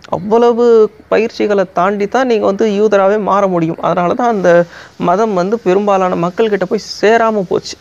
அவ்வளவு பயிற்சிகளை தாண்டி தான் நீங்கள் வந்து யூதராகவே மாற முடியும் அதனால தான் அந்த மதம் வந்து பெரும்பாலான மக்கள்கிட்ட போய் சேராமல் போச்சு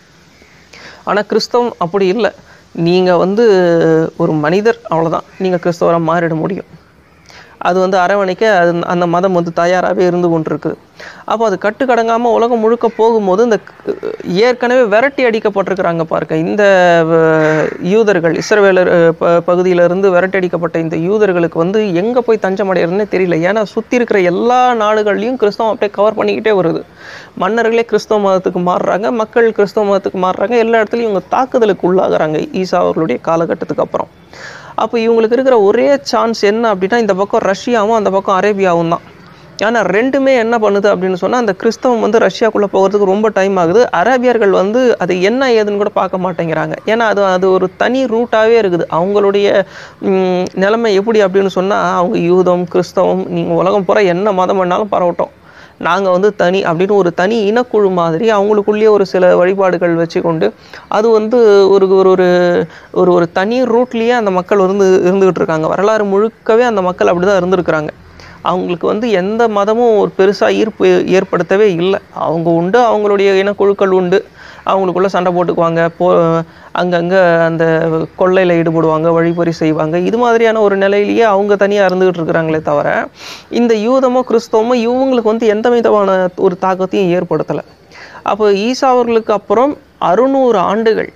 ஆனால் கிறிஸ்தவம் அப்படி இல்லை நீங்கள் வந்து ஒரு மனிதர் அவ்வளோதான் நீங்கள் கிறிஸ்தவராக மாறிட முடியும் அது வந்து அரவணைக்க அது அந்த மதம் வந்து தயாராகவே இருந்து கொண்டிருக்குது அப்போ அது கட்டுக்கடங்காமல் உலகம் முழுக்க போகும்போது இந்த க- ஏற்கனவே விரட்டி அடிக்கப்பட்டிருக்கிறாங்க பாருங்க இந்த அஹ், யூதர்கள் இஸ்ரவேலர் அஹ், ப பகுதியிலிருந்து விரட்டி அடிக்கப்பட்ட இந்த யூதர்களுக்கு வந்து எங்கே போய் தஞ்சம் அடையிறதுனே தெரியல ஏன்னா சுற்றி இருக்கிற எல்லா நாடுகள்லையும் கிறிஸ்தவம் அப்படியே கவர் பண்ணிக்கிட்டே வருது மன்னர்களே கிறிஸ்தவ மதத்துக்கு மாறுறாங்க மக்கள் கிறிஸ்தவ மதத்துக்கு மாறுறாங்க எல்லா இடத்துலையும் இவங்க தாக்குதலுக்கு உள்ளாகுறாங்க ஈசா அவர்களுடைய காலகட்டத்துக்கு அப்புறம் அப்போ இவங்களுக்கு இருக்கிற ஒரே சான்ஸ் என்ன அப்படின்னா இந்த பக்கம் ரஷ்யாவும் அந்த பக்கம் அரேபியாவும் தான் ஏன்னா ரெண்டுமே என்ன பண்ணுது அப்படின்னு சொன்னால் அந்த கிறிஸ்தவம் வந்து ரஷ்யாக்குள்ளே போகிறதுக்கு ரொம்ப டைம் ஆகுது அரேபியர்கள் வந்து அது என்ன ஏதுன்னு கூட பார்க்க மாட்டேங்கிறாங்க ஏன்னா அது அது ஒரு தனி ரூட்டாகவே இருக்குது அவங்களுடைய ம், நிலைமை எப்படி அப்படின்னு சொன்னால் அவங்க யூதம் கிறிஸ்தவம் நீங்கள் உலகம் பூரா என்ன மதம் வேணாலும் பரவட்டும் நாங்கள் வந்து தனி அப்படின்னு ஒரு தனி இனக்குழு மாதிரி அவங்களுக்குள்ளேயே ஒரு சில வழிபாடுகள் வச்சுக்கொண்டு அது வந்து ஒரு ஒரு ஒரு ஒரு ஒரு தனி ரூட்லேயே அந்த மக்கள் இருந்து இருந்துகிட்டு இருக்காங்க வரலாறு முழுக்கவே அந்த மக்கள் அப்படி தான் இருந்திருக்கிறாங்க அவங்களுக்கு வந்து எந்த மதமும் ஒரு பெருசாக ஈர்ப்பு ஏற்படுத்தவே இல்லை அவங்க உண்டு அவங்களுடைய இனக்குழுக்கள் உண்டு அவங்களுக்குள்ள சண்டை போட்டுக்குவாங்க போ அங்கங்கே அந்த கொள்ளையில் ஈடுபடுவாங்க வழிபறி செய்வாங்க இது மாதிரியான ஒரு நிலையிலேயே அவங்க தனியாக இருந்துகிட்டு இருக்கிறாங்களே தவிர இந்த யூதமோ கிறிஸ்தவமோ இவங்களுக்கு வந்து எந்த விதமான ஒரு தாக்கத்தையும் ஏற்படுத்தலை அப்போ ஈசா அவர்களுக்கு அப்புறம் அறுநூறு ஆண்டுகள்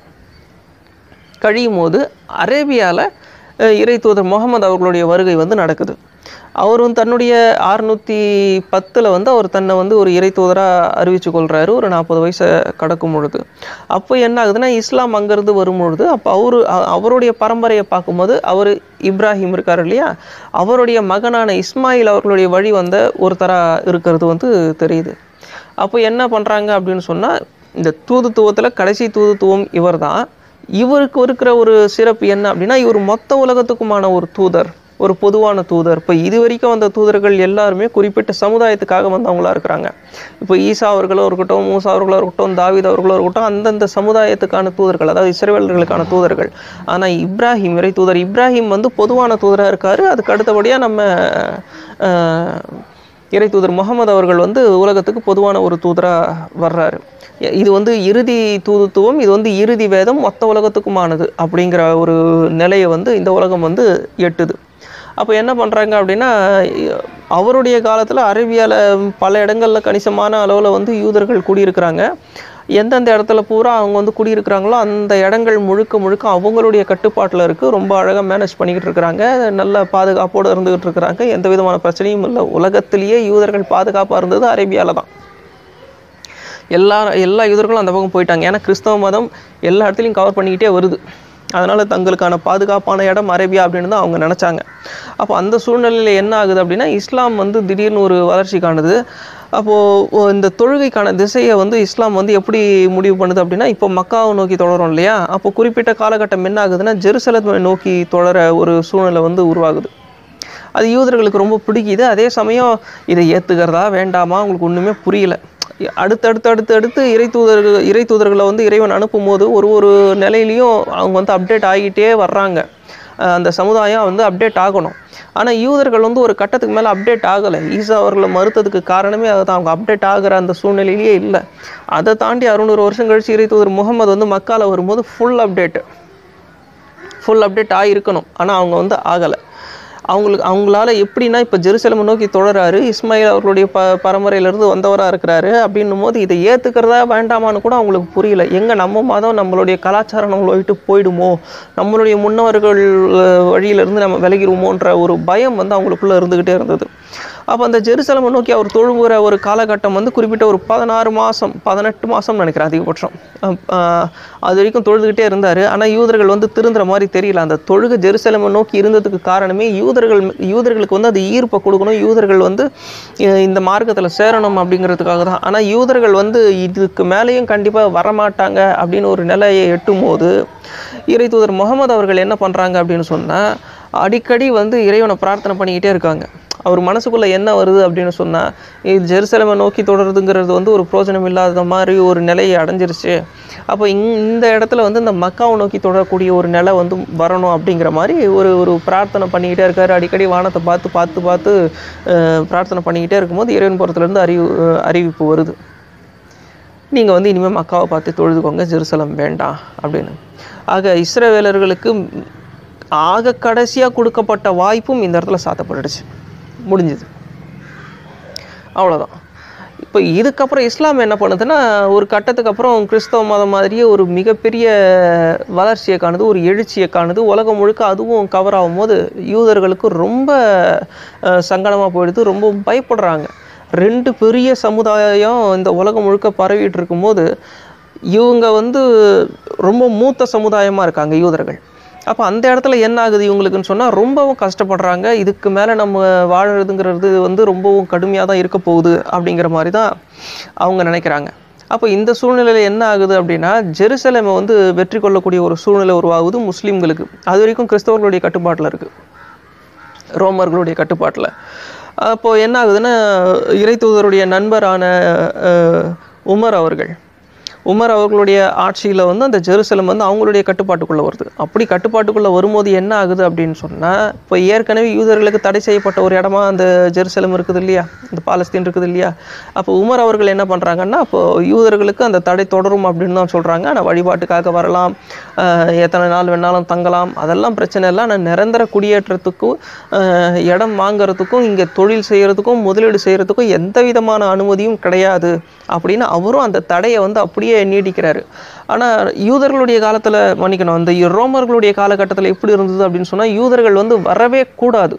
கழியும் போது அரேபியாவில் இறை தூதர் முகமது அவர்களுடைய வருகை வந்து நடக்குது அவர் வந்து தன்னுடைய அறுநூற்றி பத்தில் வந்து அவர் தன்னை வந்து ஒரு இறை தூதராக அறிவிச்சு கொள்கிறாரு ஒரு நாற்பது வயசை கடக்கும் பொழுது அப்போ என்ன ஆகுதுன்னா இஸ்லாம் அங்கேருந்து வரும் பொழுது அப்போ அவரு அ- அவருடைய பரம்பரையை பார்க்கும்போது அவர் இப்ராஹிம் இருக்கார் இல்லையா அவருடைய மகனான இஸ்மாயில் அவர்களுடைய வழி வந்த ஒருத்தராக இருக்கிறது வந்து தெரியுது அப்போ என்ன பண்ணுறாங்க அப்படின்னு சொன்னால் இந்த தூதுத்துவத்தில் கடைசி தூதுத்துவம் இவர் தான் இவருக்கு இருக்கிற ஒரு சிறப்பு என்ன அப்படின்னா இவர் மொத்த உலகத்துக்குமான ஒரு தூதர் ஒரு பொதுவான தூதர் இப்போ இது வரைக்கும் வந்த தூதர்கள் எல்லாருமே குறிப்பிட்ட சமுதாயத்துக்காக வந்தவங்களா இருக்கிறாங்க இப்போ ஈசா அவர்களோ இருக்கட்டும் மூசா அவர்களோ இருக்கட்டும் தாவீத் அவர்களோ இருக்கட்டும் அந்தந்த சமுதாயத்துக்கான தூதர்கள் அதாவது இஸ்ரேலர்களுக்கான தூதர்கள் ஆனால் இப்ராஹிம் இறை தூதர் இப்ராஹிம் வந்து பொதுவான தூதராக இருக்காரு அதுக்கு அடுத்தபடியாக நம்ம அஹ், இறை தூதர் முகமது அவர்கள் வந்து உலகத்துக்கு பொதுவான ஒரு தூதராக வர்றாரு எ- இது வந்து இறுதி தூதுத்துவம் இது வந்து இறுதி வேதம் மொத்த உலகத்துக்குமானது அப்படிங்கிற ஒரு நிலையை வந்து இந்த உலகம் வந்து எட்டுது அப்போ என்ன பண்ணுறாங்க அப்படின்னா இ- அவருடைய காலத்தில் அரேபியாவில் பல இடங்களில் கணிசமான அளவில் வந்து யூதர்கள் குடியிருக்கிறாங்க எந்தெந்த இடத்துல பூரா அவங்க வந்து குடியிருக்கிறாங்களோ அந்த இடங்கள் முழுக்க முழுக்க அவங்களுடைய கட்டுப்பாட்டில் இருக்குது ரொம்ப அழகாக மேனேஜ் பண்ணிக்கிட்டு இருக்கிறாங்க நல்ல பாதுகாப்போடு இருந்துகிட்டு இருக்கிறாங்க எந்த விதமான பிரச்சனையும் இல்லை உலகத்திலேயே யூதர்கள் பாதுகாப்பாக இருந்தது அரேபியாவில் தான் எல்லா எல்லா யூதர்களும் அந்த பக்கம் போயிட்டாங்க ஏன்னா கிறிஸ்தவ மதம் எல்லா இடத்துலையும் கவர் பண்ணிக்கிட்டே வருது அதனால் தங்களுக்கான பாதுகாப்பான இடம் அரேபியா அப்படின்னு தான் அவங்க நினச்சாங்க அப்போ அந்த சூழ்நிலையில் என்ன ஆகுது அப்படின்னா இஸ்லாம் வந்து திடீர்னு ஒரு வளர்ச்சி காணுது அப்போது இந்த தொழுகைக்கான திசையை வந்து இஸ்லாம் வந்து எப்படி முடிவு பண்ணுது அப்படின்னா இப்போ மக்காவை நோக்கி தொடரும் இல்லையா அப்போ குறிப்பிட்ட காலகட்டம் என்ன ஆகுதுன்னா ஜெருசலத்தை நோக்கி தொடர ஒரு சூழ்நிலை வந்து உருவாகுது அது யூதர்களுக்கு ரொம்ப பிடிக்குது அதே சமயம் இதை ஏற்றுக்கிறதா வேண்டாமா அவங்களுக்கு ஒன்றுமே புரியல அடுத்தடுத்து அடுத்து அடுத்து இறை தூதர்கள் இறை தூதர்களை வந்து இறைவன் அனுப்பும்போது ஒரு ஒரு நிலையிலையும் அவங்க வந்து அப்டேட் ஆகிட்டே வர்றாங்க அஹ் அந்த சமுதாயம் வந்து அப்டேட் ஆகணும் ஆனால் யூதர்கள் வந்து ஒரு கட்டத்துக்கு மேலே அப்டேட் ஆகலை ஈசா அவர்களை மறுத்ததுக்கு காரணமே அதுதான் அவங்க அப்டேட் ஆகிற அந்த சூழ்நிலையிலேயே இல்லை அதை தாண்டி அறுநூறு வருஷம் கழிச்சு இறை தூதர் முகமது வந்து மக்கால வரும்போது ஃபுல் அப்டேட் ஃபுல் அப்டேட் ஆகிருக்கணும் ஆனால் அவங்க வந்து ஆகலை அவங்களுக்கு அவங்களால எப்படின்னா இப்போ ஜெருசலம் நோக்கி தொடராரு இஸ்மாயில் அவர்களுடைய ப பரம்பரையிலேருந்து வந்தவராக இருக்கிறாரு அப்படின்னும் போது இதை ஏற்றுக்கிறதா வேண்டாமான்னு கூட அவங்களுக்கு புரியல எங்கே நம்ம மதம் நம்மளுடைய கலாச்சாரம் நம்மளை விட்டு போயிடுமோ நம்மளுடைய முன்னோர்கள் அஹ், வழியிலிருந்து நம்ம விலகிருமோன்ற ஒரு பயம் வந்து அவங்களுக்குள்ளே இருந்துக்கிட்டே இருந்தது அப்போ அந்த ஜெருசலமை நோக்கி அவர் தொழுகிற ஒரு காலகட்டம் வந்து குறிப்பிட்ட ஒரு பதினாறு மாதம் பதினெட்டு மாதம் நினைக்கிறேன் அதிகபட்சம் அஹ், ஆஹ், அது வரைக்கும் தொழுதுகிட்டே இருந்தார் ஆனால் யூதர்கள் வந்து திருந்துற மாதிரி தெரியல அந்த தொழுகை ஜெருசலமை நோக்கி இருந்ததுக்கு காரணமே யூதர்கள் யூதர்களுக்கு வந்து அது ஈர்ப்பை கொடுக்கணும் யூதர்கள் வந்து அஹ், இந்த மார்க்கத்தில் சேரணும் அப்படிங்கிறதுக்காக தான் ஆனால் யூதர்கள் வந்து இதுக்கு மேலேயும் கண்டிப்பாக வரமாட்டாங்க அப்படின்னு ஒரு நிலையை எட்டும் போது இறை தூதர் முகமது அவர்கள் என்ன பண்ணுறாங்க அப்படின்னு சொன்னால் அடிக்கடி வந்து இறைவனை பிரார்த்தனை பண்ணிக்கிட்டே இருக்காங்க அவர் மனசுக்குள்ள என்ன வருது அப்படின்னு சொன்னா இது ஜெருசலேமை நோக்கி தொடருதுங்கிறது வந்து ஒரு பிரோஜனம் இல்லாத மாதிரி ஒரு நிலையை அடைஞ்சிருச்சு அப்போ இங் இந்த இடத்துல வந்து இந்த மக்காவை நோக்கி தொடரக்கூடிய ஒரு நிலை வந்து வரணும் அப்படிங்கிற மாதிரி ஒரு ஒரு பிரார்த்தனை பண்ணிக்கிட்டே இருக்காரு அடிக்கடி வானத்தை பார்த்து பார்த்து பார்த்து அஹ், பிரார்த்தனை பண்ணிக்கிட்டே இருக்கும்போது இறைவன் புறத்துலேருந்து அறிவு அஹ், அறிவிப்பு வருது நீங்கள் வந்து இனிமேல் மக்காவை பார்த்து தொழுதுக்கோங்க ஜெருசலம் வேண்டாம் அப்படின்னு ஆக இஸ்ரவேலர்களுக்கு ஆக கடைசியாக கொடுக்கப்பட்ட வாய்ப்பும் இந்த இடத்துல சாத்தப்பட்டுடுச்சு முடிஞ்சுது அவ்வளோதான் இப்போ இதுக்கப்புறம் இஸ்லாம் என்ன பண்ணுதுன்னா ஒரு கட்டத்துக்கு அப்புறம் கிறிஸ்தவ மதம் மாதிரியே ஒரு மிகப்பெரிய வளர்ச்சியை காணுது ஒரு எழுச்சியை காணுது உலகம் முழுக்க அதுவும் கவர் ஆகும்போது யூதர்களுக்கு ரொம்ப சங்கடமாக போயிடுது ரொம்ப பயப்படுறாங்க ரெண்டு பெரிய சமுதாயம் இந்த உலகம் முழுக்க பரவிட்டு இருக்கும்போது இவங்க வந்து ரொம்ப மூத்த சமுதாயமாக இருக்காங்க யூதர்கள் அப்போ அந்த இடத்துல என்ன ஆகுது இவங்களுக்குன்னு சொன்னால் ரொம்பவும் கஷ்டப்படுறாங்க இதுக்கு மேலே நம்ம வாழறதுங்கிறது வந்து ரொம்பவும் கடுமையாக தான் இருக்க போகுது அப்படிங்கிற மாதிரி தான் அவங்க நினைக்கிறாங்க அப்போ இந்த சூழ்நிலையில் என்ன ஆகுது அப்படின்னா ஜெருசலேமை வந்து வெற்றி கொள்ளக்கூடிய ஒரு சூழ்நிலை உருவாகுது முஸ்லீம்களுக்கு அது வரைக்கும் கிறிஸ்தவர்களுடைய கட்டுப்பாட்டில் இருக்குது ரோமர்களுடைய கட்டுப்பாட்டில் அப்போ என்ன ஆகுதுன்னா இறைத்தூதருடைய நண்பரான அஹ், உமர் அவர்கள் உமர் அவர்களுடைய ஆட்சியில் வந்து அந்த ஜெருசலம் வந்து அவங்களுடைய கட்டுப்பாட்டுக்குள்ளே வருது அப்படி கட்டுப்பாட்டுக்குள்ளே வரும்போது என்ன ஆகுது அப்படின்னு சொன்னால் இப்போ ஏற்கனவே யூதர்களுக்கு தடை செய்யப்பட்ட ஒரு இடமா அந்த ஜெருசலம் இருக்குது இல்லையா இந்த பாலஸ்தீன் இருக்குது இல்லையா அப்போ உமர் அவர்கள் என்ன பண்ணுறாங்கன்னா அப்போ யூதர்களுக்கு அந்த தடை தொடரும் அப்படின்னு தான் சொல்கிறாங்க ஆனால் வழிபாட்டுக்காக வரலாம் ஆஹ் எத்தனை நாள் வேணாலும் தங்கலாம் அதெல்லாம் பிரச்சனை இல்லை ஆனால் நிரந்தர குடியேற்றத்துக்கும் ஆஹ் இடம் வாங்குறதுக்கும் இங்கே தொழில் செய்கிறதுக்கும் முதலீடு செய்கிறதுக்கும் எந்த விதமான அனுமதியும் கிடையாது அப்படின்னு அவரும் அந்த தடையை வந்து அப்படியே நீடிக்கிறாரு ஆனால் யூதர்களுடைய காலத்தில் மன்னிக்கணும் அந்த ரோமர்களுடைய காலகட்டத்தில் எப்படி இருந்தது அப்படின்னு சொன்னால் யூதர்கள் வந்து வரவே கூடாது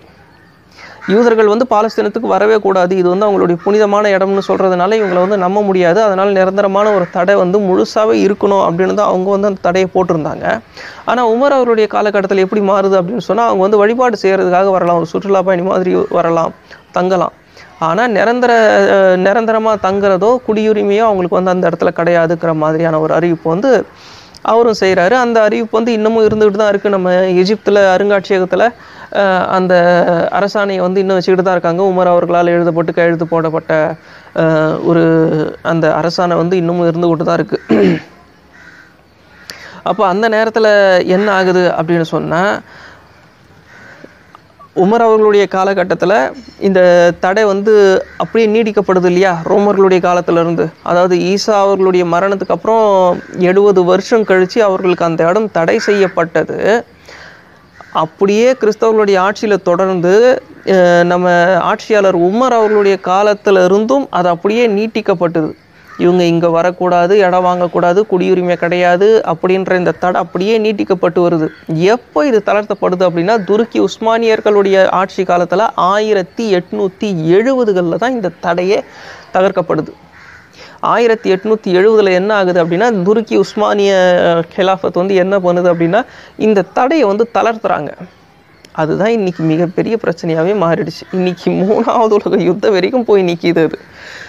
யூதர்கள் வந்து பாலஸ்தீனத்துக்கு வரவே கூடாது இது வந்து அவங்களுடைய புனிதமான இடம்னு சொல்கிறதுனால இவங்களை வந்து நம்ப முடியாது அதனால் நிரந்தரமான ஒரு தடை வந்து முழுசாகவே இருக்கணும் அப்படின்னு தான் அவங்க வந்து அந்த தடையை போட்டிருந்தாங்க ஆனால் உமர் அவருடைய காலகட்டத்தில் எப்படி மாறுது அப்படின்னு சொன்னால் அவங்க வந்து வழிபாடு செய்கிறதுக்காக வரலாம் ஒரு சுற்றுலா பயணி மாதிரி வரலாம் தங்கலாம் ஆனால் நிரந்தர நிரந்தரமாக தங்குறதோ குடியுரிமையோ அவங்களுக்கு வந்து அந்த இடத்துல கிடையாதுங்கிற மாதிரியான ஒரு அறிவிப்பு வந்து அவரும் செய்கிறாரு அந்த அறிவிப்பு வந்து இன்னமும் இருந்துகிட்டு தான் இருக்குது நம்ம எகிப்தில் அருங்காட்சியகத்தில் அஹ், அந்த அரசாணையை வந்து இன்னும் வச்சுக்கிட்டு தான் இருக்காங்க உமர் அவர்களால் எழுதப்பட்டு கையெழுத்து போடப்பட்ட அஹ், ஒரு அந்த அரசாணை வந்து இன்னமும் இருந்துகிட்டு தான் இருக்குது அப்போ அந்த நேரத்தில் என்ன ஆகுது அப்படின்னு சொன்னால் உமர் அவர்களுடைய காலகட்டத்தில் இந்த தடை வந்து அப்படியே நீடிக்கப்படுது இல்லையா ரோமர்களுடைய காலத்துல இருந்து அதாவது ஈசா அவர்களுடைய மரணத்துக்கு அப்புறம் எழுபது வருஷம் கழித்து அவர்களுக்கு அந்த இடம் தடை செய்யப்பட்டது அப்படியே கிறிஸ்தவர்களுடைய ஆட்சியில் தொடர்ந்து அஹ், நம்ம ஆட்சியாளர் உமர் அவர்களுடைய காலத்துல இருந்தும் அது அப்படியே நீட்டிக்கப்பட்டது இவங்க இங்கே வரக்கூடாது இடம் வாங்கக்கூடாது குடியுரிமை கிடையாது அப்படின்ற இந்த தடை அப்படியே நீட்டிக்கப்பட்டு வருது எப்போ இது தளர்த்தப்படுது அப்படின்னா துருக்கி உஸ்மானியர்களுடைய ஆட்சி காலத்தில் ஆயிரத்தி எட்நூற்றி எழுபதுகளில் தான் இந்த தடையே தகர்க்கப்படுது ஆயிரத்தி எட்நூற்றி எழுபதில் என்ன ஆகுது அப்படின்னா துருக்கி உஸ்மானிய ஹிலாஃபத் வந்து என்ன பண்ணுது அப்படின்னா இந்த தடையை வந்து தளர்த்துறாங்க அதுதான் இன்னைக்கு மிகப்பெரிய பிரச்சனையாகவே மாறிடுச்சு இன்னைக்கு மூணாவது உலக யுத்தம் வரைக்கும் போய் நிற்கிது அது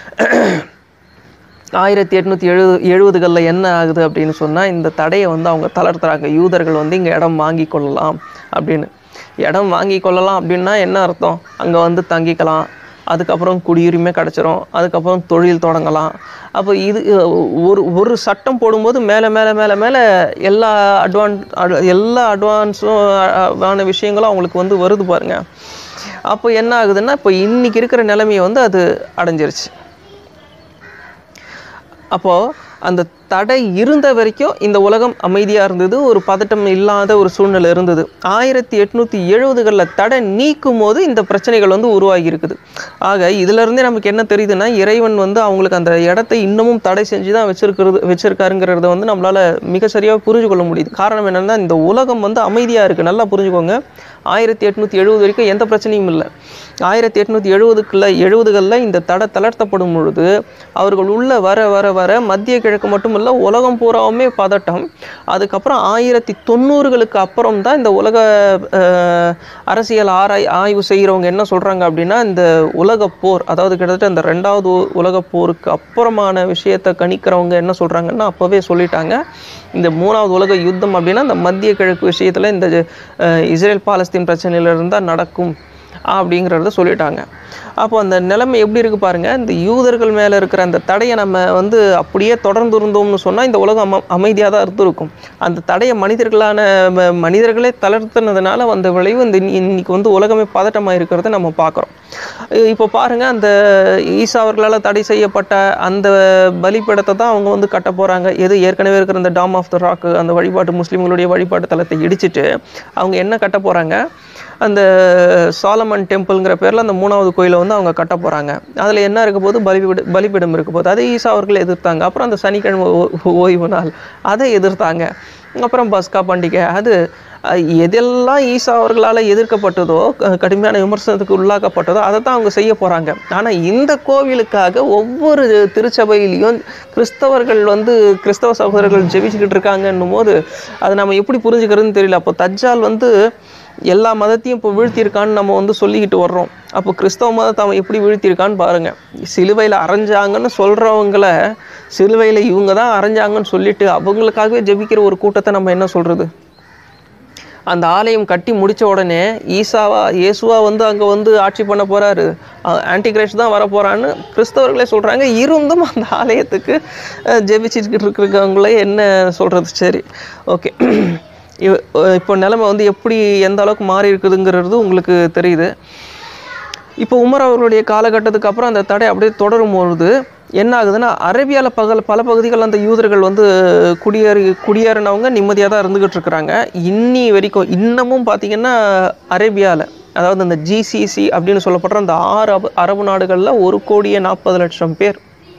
ஆயிரத்தி எட்நூற்றி எழுபது எழுபதுகளில் என்ன ஆகுது அப்படின்னு சொன்னால் இந்த தடையை வந்து அவங்க தளர்த்துறாங்க யூதர்கள் வந்து இங்கே இடம் வாங்கி கொள்ளலாம் அப்படின்னு இடம் வாங்கி கொள்ளலாம் அப்படின்னா என்ன அர்த்தம் அங்கே வந்து தங்கிக்கலாம் அதுக்கப்புறம் குடியுரிமை கிடச்சிரும் அதுக்கப்புறம் தொழில் தொடங்கலாம் அப்போ இது ஒரு ஒரு சட்டம் போடும்போது மேலே மேலே மேலே மேலே எல்லா அட்வான் எல்லா அட்வான்ஸும் ஆன விஷயங்களும் அவங்களுக்கு வந்து வருது பாருங்க அப்போ என்ன ஆகுதுன்னா இப்போ இன்னைக்கு இருக்கிற நிலைமையை வந்து அது அடைஞ்சிருச்சு அப்போது அந்த தடை இருந்த வரைக்கும் இந்த உலகம் அமைதியாக இருந்தது ஒரு பதட்டம் இல்லாத ஒரு சூழ்நிலை இருந்தது ஆயிரத்தி எட்நூற்றி எழுபதுகளில் தடை நீக்கும் போது இந்த பிரச்சனைகள் வந்து உருவாகி இருக்குது ஆக இதிலிருந்தே நமக்கு என்ன தெரியுதுன்னா இறைவன் வந்து அவங்களுக்கு அந்த இடத்தை இன்னமும் தடை செஞ்சு தான் வச்சிருக்கிறது வச்சிருக்காருங்கிறத வந்து நம்மளால் மிக சரியாக புரிஞ்சு கொள்ள முடியுது காரணம் என்னென்னா இந்த உலகம் வந்து அமைதியாக இருக்குது நல்லா புரிஞ்சுக்கோங்க ஆயிரத்தி எட்நூற்றி எழுபது வரைக்கும் எந்த பிரச்சனையும் இல்லை ஆயிரத்தி எட்நூற்றி எழுபதுக்குள்ள எழுபதுகளில் இந்த தடை தளர்த்தப்படும் பொழுது அவர்கள் உள்ள வர வர வர மத்திய கிழக்கு மட்டும் இல்லை உலகம் பூராவுமே பதட்டம் அதுக்கப்புறம் ஆயிரத்தி தொண்ணூறுகளுக்கு அப்புறம் தான் இந்த உலக அஹ், அரசியல் ஆராய் ஆய்வு செய்கிறவங்க என்ன சொல்கிறாங்க அப்படின்னா இந்த உலகப் போர் அதாவது கிட்டத்தட்ட இந்த ரெண்டாவது உலகப் போருக்கு அப்புறமான விஷயத்தை கணிக்கிறவங்க என்ன சொல்கிறாங்கன்னா அப்போவே சொல்லிட்டாங்க இந்த மூணாவது உலக யுத்தம் அப்படின்னா இந்த மத்திய கிழக்கு விஷயத்தில் இந்த அஹ், இஸ்ரேல் பாலஸ்தீன் பிரச்சனையில இருந்தால் நடக்கும் அப்படிங்கிறத சொல்லிட்டாங்க அப்போ அந்த நிலைமை எப்படி இருக்கு பாருங்க இந்த யூதர்கள் மேலே இருக்கிற அந்த தடையை நம்ம வந்து அப்படியே தொடர்ந்து இருந்தோம்னு சொன்னால் இந்த உலகம் அம அமைதியாக தான் இருந்திருக்கும் அந்த தடையை மனிதர்களான ம- மனிதர்களே தளர்த்துனதுனால வந்த விளைவு இந்த இன்னி- இன்னைக்கு வந்து உலகமே பதட்டமாக இருக்கிறத நம்ம பார்க்குறோம் இப்போ பாருங்க அந்த ஈசா அவர்களால் தடை செய்யப்பட்ட அந்த பலிப்பீடத்தை தான் அவங்க வந்து கட்ட போகிறாங்க எது ஏற்கனவே இருக்கிற அந்த டாம் ஆஃப் த ராக் அந்த வழிபாட்டு முஸ்லீம்களுடைய வழிபாட்டு தலத்தை இடிச்சிட்டு அவங்க என்ன கட்ட போகிறாங்க அந்த சாலமன் டெம்பிள்ங்கிற பேரில் அந்த மூணாவது கோயிலை வந்து அவங்க கட்ட போகிறாங்க அதில் என்ன இருக்க போது பலிபீட பலிபீடம் இருக்க போது அதை ஈசா அவர்கள் எதிர்த்தாங்க அப்புறம் அந்த சனிக்கிழமை ஓ- ஓய்வு நாள் அதை எதிர்த்தாங்க அப்புறம் பஸ்கா பண்டிகை அது அஹ், எதெல்லாம் ஈசா அவர்களால் எதிர்க்கப்பட்டதோ க- கடுமையான விமர்சனத்துக்கு உள்ளாக்கப்பட்டதோ அதை தான் அவங்க செய்ய போகிறாங்க ஆனால் இந்த கோவிலுக்காக ஒவ்வொரு திருச்சபையிலையும் கிறிஸ்தவர்கள் வந்து கிறிஸ்தவ சகோதரர்கள் ஜெபிச்சுக்கிட்டு இருக்காங்கன்னும் போது அதை நம்ம எப்படி புரிஞ்சுக்கிறதுன்னு தெரியல அப்போ தஜ்ஜால் வந்து எல்லா மதத்தையும் இப்போ வீழ்த்தியிருக்கான்னு நம்ம வந்து சொல்லிக்கிட்டு வர்றோம் அப்போ கிறிஸ்தவ மதத்தை அவன் எப்படி வீழ்த்தியிருக்கான்னு பாருங்க சிலுவையில் அரைஞ்சாங்கன்னு சொல்கிறவங்கள சிலுவையில் இவங்க தான் அரைஞ்சாங்கன்னு சொல்லிட்டு அவங்களுக்காகவே ஜெபிக்கிற ஒரு கூட்டத்தை நம்ம என்ன சொல்கிறது அந்த ஆலயம் கட்டி முடிச்ச உடனே ஈசாவா இயேசுவா வந்து அங்கே வந்து ஆட்சி பண்ண போறாரு ஆன்டிகிரைஸ்ட் தான் வர போறான்னு கிறிஸ்தவர்களே சொல்றாங்க இருந்தும் அந்த ஆலயத்துக்கு அஹ், ஜெபிச்சுக்கிட்டு இருக்கிறவங்களே என்ன சொல்றது சரி ஓகே இப்போ நிலைமை வந்து எப்படி எந்த அளவுக்கு மாறி இருக்குதுங்கிறது உங்களுக்கு தெரியுது இப்போ உமர் அவர்களுடைய காலகட்டத்துக்கு அப்புறம் அந்த தடை அப்படியே தொடரும் பொழுது என்ன ஆகுதுன்னா அரேபியாவில் பகல் பல பகுதிகளில் அந்த யூதர்கள் வந்து குடியேறி குடியேறினவங்க நிம்மதியாக தான் இருந்துகிட்டு இருக்கிறாங்க இன்னி வரைக்கும் இன்னமும் பார்த்தீங்கன்னா அரேபியாவில் அதாவது அந்த ஜிசிசி அப்படின்னு சொல்லப்படுற அந்த ஆறு அரபு அரபு நாடுகளில் ஒரு கோடியே நாற்பது லட்சம் பேர்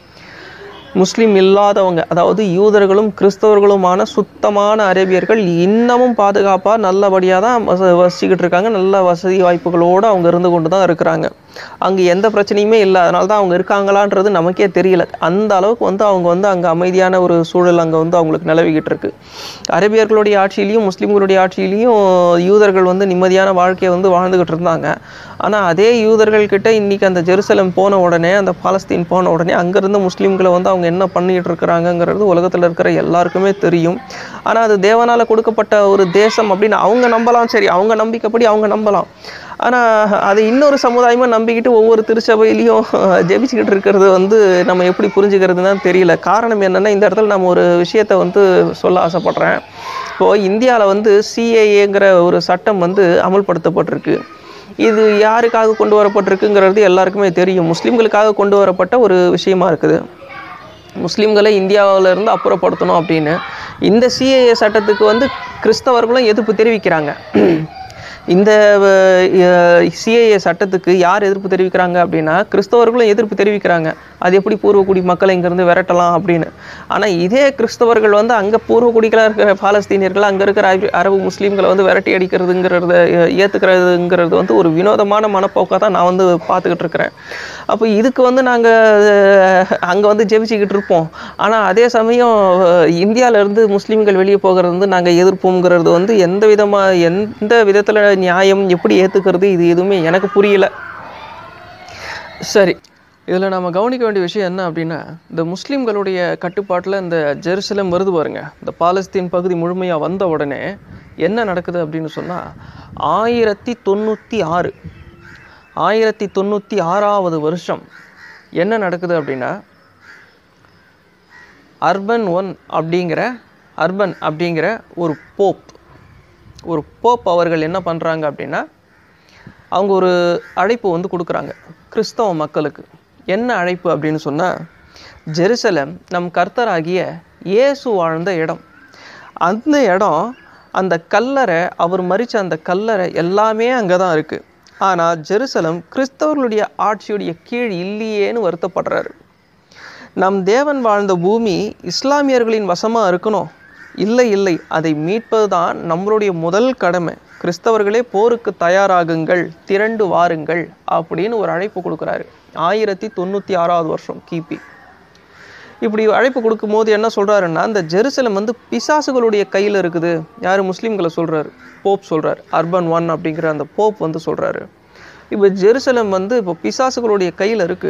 முஸ்லீம் இல்லாதவங்க அதாவது யூதர்களும் கிறிஸ்தவர்களுமான சுத்தமான அரேபியர்கள் இன்னமும் பாதுகாப்பாக நல்லபடியாக தான் வச வசிச்சுக்கிட்டு இருக்காங்க நல்ல வசதி வாய்ப்புகளோடு அவங்க இருந்து கொண்டு தான் இருக்கிறாங்க அங்கே எந்த பிரச்சனையுமே இல்லை அதனால தான் அவங்க இருக்காங்களான்றது நமக்கே தெரியல அந்த அளவுக்கு வந்து அவங்க வந்து அங்கே அமைதியான ஒரு சூழல் அங்கே வந்து அவங்களுக்கு நிலவிக்கிட்டு இருக்கு அரேபியர்களுடைய ஆட்சியிலையும் முஸ்லீம்களுடைய ஆட்சியிலையும் யூதர்கள் வந்து நிம்மதியான வாழ்க்கையை வந்து வாழ்ந்துகிட்டு இருந்தாங்க ஆனால் அதே யூதர்கள் கிட்ட இன்னைக்கு அந்த ஜெருசலம் போன உடனே அந்த பாலஸ்தீன் போன உடனே அங்கேருந்து முஸ்லீம்களை வந்து அவங்க என்ன பண்ணிட்டு இருக்கிறாங்கிறது உலகத்தில் இருக்கிற எல்லாருக்குமே தெரியும் ஆனால் அது தேவனால் கொடுக்கப்பட்ட ஒரு தேசம் அப்படின்னு அவங்க நம்பலாம் சரி அவங்க நம்பிக்கைப்படி அவங்க நம்பலாம் ஆனால் அது இன்னொரு சமுதாயமாக நம்பிக்கிட்டு ஒவ்வொரு திருச்சபையிலையும் ஜெபிச்சுக்கிட்டு இருக்கிறது வந்து நம்ம எப்படி புரிஞ்சுக்கிறதுன்னு தெரியல காரணம் என்னென்னா இந்த இடத்துல நம்ம ஒரு விஷயத்தை வந்து சொல்ல ஆசைப்படுறேன் இப்போது இந்தியாவில் வந்து சிஏஏங்கிற ஒரு சட்டம் வந்து அமல்படுத்தப்பட்டிருக்கு இது யாருக்காக கொண்டு வரப்பட்டிருக்குங்கிறது எல்லாருக்குமே தெரியும் முஸ்லீம்களுக்காக கொண்டு வரப்பட்ட ஒரு விஷயமா இருக்குது முஸ்லீம்களை இந்தியாவுல இருந்து அப்புறப்படுத்தணும் அப்படின்னு இந்த சிஏஏ சட்டத்துக்கு வந்து கிறிஸ்தவர்களும் எதிர்ப்பு தெரிவிக்கிறாங்க இந்த சிஏஏ சட்டத்துக்கு யார் எதிர்ப்பு தெரிவிக்கிறாங்க அப்படின்னா கிறிஸ்தவர்களும் எதிர்ப்பு தெரிவிக்கிறாங்க அது எப்படி பூர்வக்குடி மக்களை இங்கேருந்து விரட்டலாம் அப்படின்னு ஆனால் இதே கிறிஸ்தவர்கள் வந்து அங்கே பூர்வக்குடிகளாக இருக்கிற பாலஸ்தீனியர்கள் அங்கே இருக்கிற அரபி- அரபு முஸ்லீம்களை வந்து விரட்டி அடிக்கிறதுங்கிறத ஏற்றுக்கிறதுங்கிறது வந்து ஒரு வினோதமான மனப்போக்காக தான் நான் வந்து பார்த்துக்கிட்டு இருக்கிறேன் அப்போ இதுக்கு வந்து நாங்கள் அங்கே வந்து ஜெபிச்சுக்கிட்டு இருப்போம் ஆனால் அதே சமயம் இந்தியாவிலேருந்து முஸ்லீம்கள் வெளியே போகிறது வந்து நாங்கள் எதிர்ப்போங்கிறது வந்து எந்த விதமாக எந்த விதத்தில் நியாயம் எப்படி ஏற்றுக்கிறது இது எதுவுமே எனக்கு புரியல சரி இதில் நம்ம கவனிக்க வேண்டிய விஷயம் என்ன அப்படின்னா இந்த முஸ்லீம்களுடைய கட்டுப்பாட்டில் இந்த ஜெருசலம் வருது பாருங்க இந்த பாலஸ்தீன் பகுதி முழுமையாக வந்த உடனே என்ன நடக்குது அப்படின்னு சொன்னால் ஆயிரத்தி தொண்ணூற்றி ஆறு ஆயிரத்தி தொண்ணூற்றி ஆறாவது வருஷம் என்ன நடக்குது அப்படின்னா அர்பன் ஒன் அப்படிங்கிற அர்பன் அப்படிங்கிற ஒரு போப் ஒரு போப் அவர்கள் என்ன பண்ணுறாங்க அப்படின்னா அவங்க ஒரு அழைப்பு வந்து கொடுக்குறாங்க கிறிஸ்தவ மக்களுக்கு என்ன அழைப்பு அப்படின்னு சொன்னால் ஜெருசலம் நம் கர்த்தராகிய இயேசு வாழ்ந்த இடம் அந்த இடம் அந்த கல்லறை அவர் மறிச்ச அந்த கல்லறை எல்லாமே அங்கே தான் இருக்குது ஆனால் ஜெருசலம் கிறிஸ்தவர்களுடைய ஆட்சியுடைய கீழ் இல்லையேன்னு வருத்தப்படுறாரு நம் தேவன் வாழ்ந்த பூமி இஸ்லாமியர்களின் வசமாக இருக்கணும் இல்லை இல்லை அதை மீட்பது தான் நம்மளுடைய முதல் கடமை கிறிஸ்தவர்களே போருக்கு தயாராகுங்கள் திரண்டு வாருங்கள் அப்படின்னு ஒரு அழைப்பு கொடுக்குறாரு ஆயிரத்தி தொண்ணூற்றி ஆறாவது வருஷம் கிபி இப்படி அழைப்பு கொடுக்கும்போது என்ன சொல்றாருன்னா இந்த ஜெருசலம் வந்து பிசாசுகளுடைய கையில் இருக்குது யார் முஸ்லீம்களை சொல்றாரு போப் சொல்றாரு அர்பன் ஒன் அப்படிங்கிற அந்த போப் வந்து சொல்றாரு இப்போ ஜெருசலம் வந்து இப்போ பிசாசுகளுடைய கையில் இருக்கு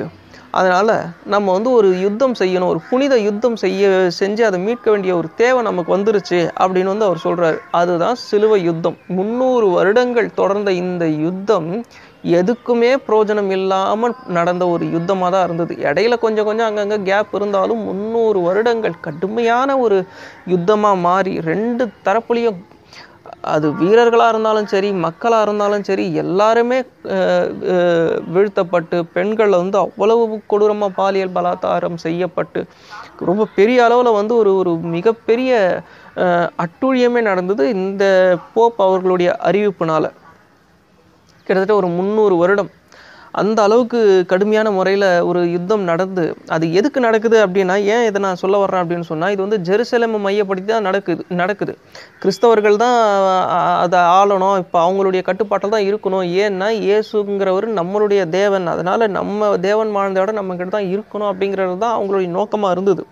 அதனால் நம்ம வந்து ஒரு யுத்தம் செய்யணும் ஒரு புனித யுத்தம் செய்ய செஞ்சு அதை மீட்க வேண்டிய ஒரு தேவை நமக்கு வந்துருச்சு அப்படின்னு வந்து அவர் சொல்கிறார் அதுதான் சிலுவை யுத்தம் முந்நூறு வருடங்கள் தொடர்ந்த இந்த யுத்தம் எதுக்குமே பிரயோஜனம் இல்லாமல் நடந்த ஒரு யுத்தமாக தான் இருந்தது இடையில கொஞ்சம் கொஞ்சம் அங்கங்கே கேப் இருந்தாலும் முந்நூறு வருடங்கள் கடுமையான ஒரு யுத்தமாக மாறி ரெண்டு தரப்புலையும் அது வீரர்களாக இருந்தாலும் சரி மக்களாக இருந்தாலும் சரி எல்லாருமே அஹ், அஹ், வீழ்த்தப்பட்டு பெண்கள் வந்து அவ்வளவு கொடூரமாக பாலியல் பலாத்காரம் செய்யப்பட்டு ரொம்ப பெரிய அளவில் வந்து ஒரு ஒரு மிகப்பெரிய அஹ், அட்டூழியமே நடந்தது இந்த போப் அவர்களுடைய அறிவிப்புனால கிட்டத்தட்ட ஒரு முந்நூறு வருடம் அந்த அளவுக்கு கடுமையான முறையில் ஒரு யுத்தம் நடந்து அது எதுக்கு நடக்குது அப்படின்னா ஏன் இதை நான் சொல்ல வர்றேன் அப்படின்னு சொன்னால் இது வந்து ஜெருசலேமை மையப்படுத்தி தான் நடக்குது நடக்குது கிறிஸ்தவர்கள் தான் அ- அதை ஆளணும் இப்போ அவங்களுடைய கட்டுப்பாட்டில் தான் இருக்கணும் ஏன்னா இயேசுங்கிறவர் நம்மளுடைய தேவன் அதனால் நம்ம தேவன் வாழ்ந்த இடம் நம்ம கிட்ட தான் இருக்கணும் அப்படிங்கிறது தான் அவங்களுடைய நோக்கமாக இருந்தது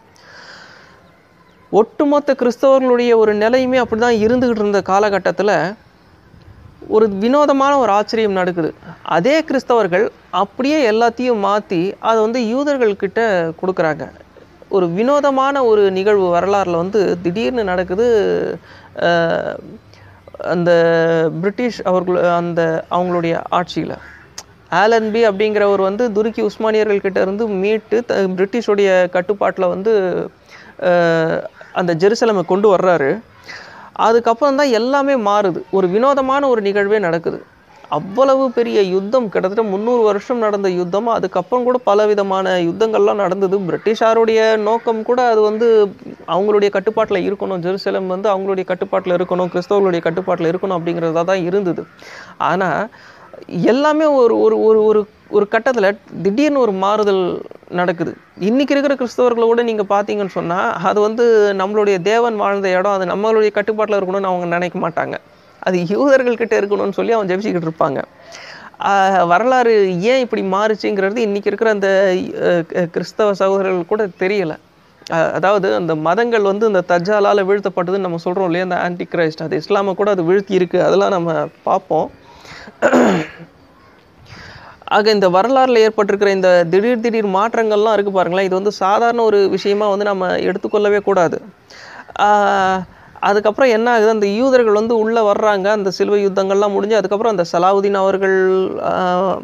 ஒட்டுமொத்த கிறிஸ்தவர்களுடைய ஒரு நிலையுமே அப்படி தான் இருந்துகிட்டு இருந்த காலகட்டத்தில் ஒரு வினோதமான ஒரு ஆச்சரியம் நடக்குது அதே கிறிஸ்தவர்கள் அப்படியே எல்லாத்தையும் மாற்றி அதை வந்து யூதர்கள்கிட்ட கொடுக்குறாங்க ஒரு வினோதமான ஒரு நிகழ்வு வரலாறில் வந்து திடீர்னு நடக்குது அஹ், அந்த பிரிட்டிஷ் அவர்கள் அந்த அவங்களுடைய ஆட்சியில் ஆலன்பி அப்படிங்கிறவர் வந்து துருக்கி உஸ்மானியர்கள் கிட்ட இருந்து மீட்டு த- பிரிட்டிஷுடைய கட்டுப்பாட்டில் வந்து அஹ், அந்த ஜெருசலமை கொண்டு வர்றாரு அதுக்கப்புறம் தான் எல்லாமே மாறுது ஒரு வினோதமான ஒரு நிகழ்வே நடக்குது அவ்வளவு பெரிய யுத்தம் கிட்டத்தட்ட முந்நூறு வருஷம் நடந்த யுத்தம் அதுக்கப்புறம் கூட பலவிதமான யுத்தங்கள்லாம் நடந்தது பிரிட்டிஷாருடைய நோக்கம் கூட அது வந்து அவங்களுடைய கட்டுப்பாட்டில் இருக்கணும் ஜெருசலம் வந்து அவங்களுடைய கட்டுப்பாட்டில் இருக்கணும் கிறிஸ்தவர்களுடைய கட்டுப்பாட்டில் இருக்கணும் அப்படிங்கிறதா தான் இருந்தது ஆனால் எல்லாமே ஒரு ஒரு ஒரு ஒரு ஒரு கட்டத்தில் திடீர்னு ஒரு மாறுதல் நடக்குது இன்னைக்கு இருக்கிற கிறிஸ்தவர்களை கூட நீங்கள் பார்த்தீங்கன்னு சொன்னால் அது வந்து நம்மளுடைய தேவன் வாழ்ந்த இடம் அது நம்மளுடைய கட்டுப்பாட்டில் இருக்கணும்னு அவங்க நினைக்க மாட்டாங்க அது யூதர்கள் கிட்ட இருக்கணும்னு சொல்லி அவன் ஜெபிச்சுக்கிட்டு இருப்பாங்க ஆஹ் வரலாறு ஏன் இப்படி மாறுச்சுங்கிறது இன்னைக்கு இருக்கிற அந்த அஹ், க- கிறிஸ்தவ சகோதரர்கள் கூட தெரியல அஹ், அதாவது அந்த மதங்கள் வந்து இந்த தஜ்ஜாலால் வீழ்த்தப்பட்டதுன்னு நம்ம சொல்கிறோம் இல்லையா அந்த ஆன்டி கிரைஸ்ட் அது இஸ்லாமை கூட அது வீழ்த்தி இருக்கு அதெல்லாம் நம்ம பார்ப்போம் ஆக இந்த வரலாறில் ஏற்பட்டிருக்கிற இந்த திடீர் திடீர் மாற்றங்கள்லாம் இருக்குது பாருங்களேன் இது வந்து சாதாரண ஒரு விஷயமா வந்து நம்ம எடுத்துக்கொள்ளவே கூடாது ஆஹ் அதுக்கப்புறம் என்ன ஆகுது அந்த யூதர்கள் வந்து உள்ளே வர்றாங்க அந்த சிலுவை யுத்தங்கள்லாம் முடிஞ்சு அதுக்கப்புறம் அந்த சலாவுதீன் அவர்கள் ஆஹ்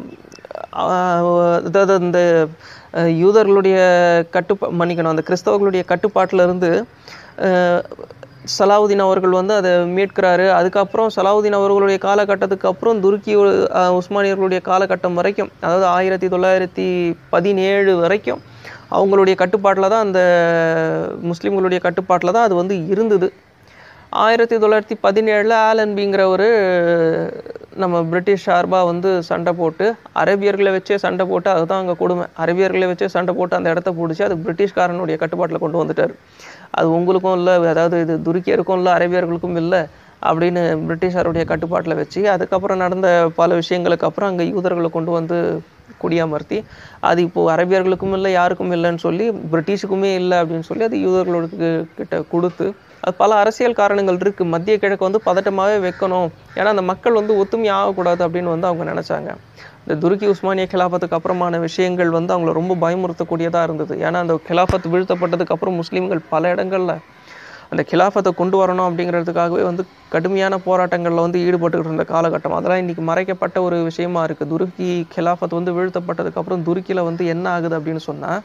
ஆஹ் அதாவது அந்த அஹ், யூதர்களுடைய கட்டுப்பா மன்னிக்கணும் அந்த கிறிஸ்தவர்களுடைய கட்டுப்பாட்டில் இருந்து அஹ், சலாவுதீன் அவர்கள் வந்து அதை மீட்கிறாரு அதுக்கப்புறம் சலாவுதீன் அவர்களுடைய காலகட்டத்துக்கு அப்புறம் துருக்கி அஹ், உஸ்மானியர்களுடைய காலகட்டம் வரைக்கும் அதாவது ஆயிரத்தி தொள்ளாயிரத்தி பதினேழு வரைக்கும் அவங்களுடைய கட்டுப்பாட்டில் தான் அந்த முஸ்லீம்களுடைய கட்டுப்பாட்டில் தான் அது வந்து இருந்தது ஆயிரத்தி தொள்ளாயிரத்தி பதினேழில் ஆலன்பிங்கிற ஒரு நம்ம பிரிட்டிஷ் சார்பாக வந்து சண்டை போட்டு அரேபியர்களை வச்சே சண்டை போட்டு அதுதான் அங்கே கொடுமை அரேபியர்களை வச்சே சண்டை போட்டு அந்த இடத்த பிடிச்சி அது பிரிட்டிஷ்காரனுடைய கட்டுப்பாட்டில் கொண்டு வந்துட்டார் அது உங்களுக்கும் இல்லை அதாவது இது துருக்கியருக்கும் இல்லை அரேபியர்களுக்கும் இல்லை அப்படின்னு பிரிட்டிஷாருடைய கட்டுப்பாட்டில் வச்சு அதுக்கப்புறம் நடந்த பல விஷயங்களுக்கு அப்புறம் அங்கே யூதர்களை கொண்டு வந்து குடியமர்த்தி அது இப்போது அரேபியர்களுக்கும் இல்லை யாருக்கும் இல்லைன்னு சொல்லி பிரிட்டிஷுக்குமே இல்லை அப்படின்னு சொல்லி அது யூதர்களுக்கு கிட்ட கொடுத்து அது பல அரசியல் காரணங்கள் இருக்குது மத்திய கிழக்கு வந்து பதட்டமாகவே வைக்கணும் ஏன்னா அந்த மக்கள் வந்து ஒத்துமை ஆகக்கூடாது அப்படின்னு வந்து அவங்க நினச்சாங்க இந்த துருக்கி உஸ்மானிய கிலாஃபத்துக்கு அப்புறமான விஷயங்கள் வந்து அவங்கள ரொம்ப பயமுறுத்தக்கூடியதாக இருந்தது ஏன்னா அந்த கிலாஃபத் வீழ்த்தப்பட்டதுக்கு அப்புறம் முஸ்லீம்கள் பல இடங்களில் அந்த கிலாஃபத்தை கொண்டு வரணும் அப்படிங்கிறதுக்காகவே வந்து கடுமையான போராட்டங்களில் வந்து ஈடுபட்டுக்கிட்டு இருந்த காலகட்டம் அதெல்லாம் இன்றைக்கி மறைக்கப்பட்ட ஒரு விஷயமா இருக்குது துருக்கி கிலாஃபத் வந்து வீழ்த்தப்பட்டதுக்கு அப்புறம் துருக்கியில் வந்து என்ன ஆகுது அப்படின்னு சொன்னால்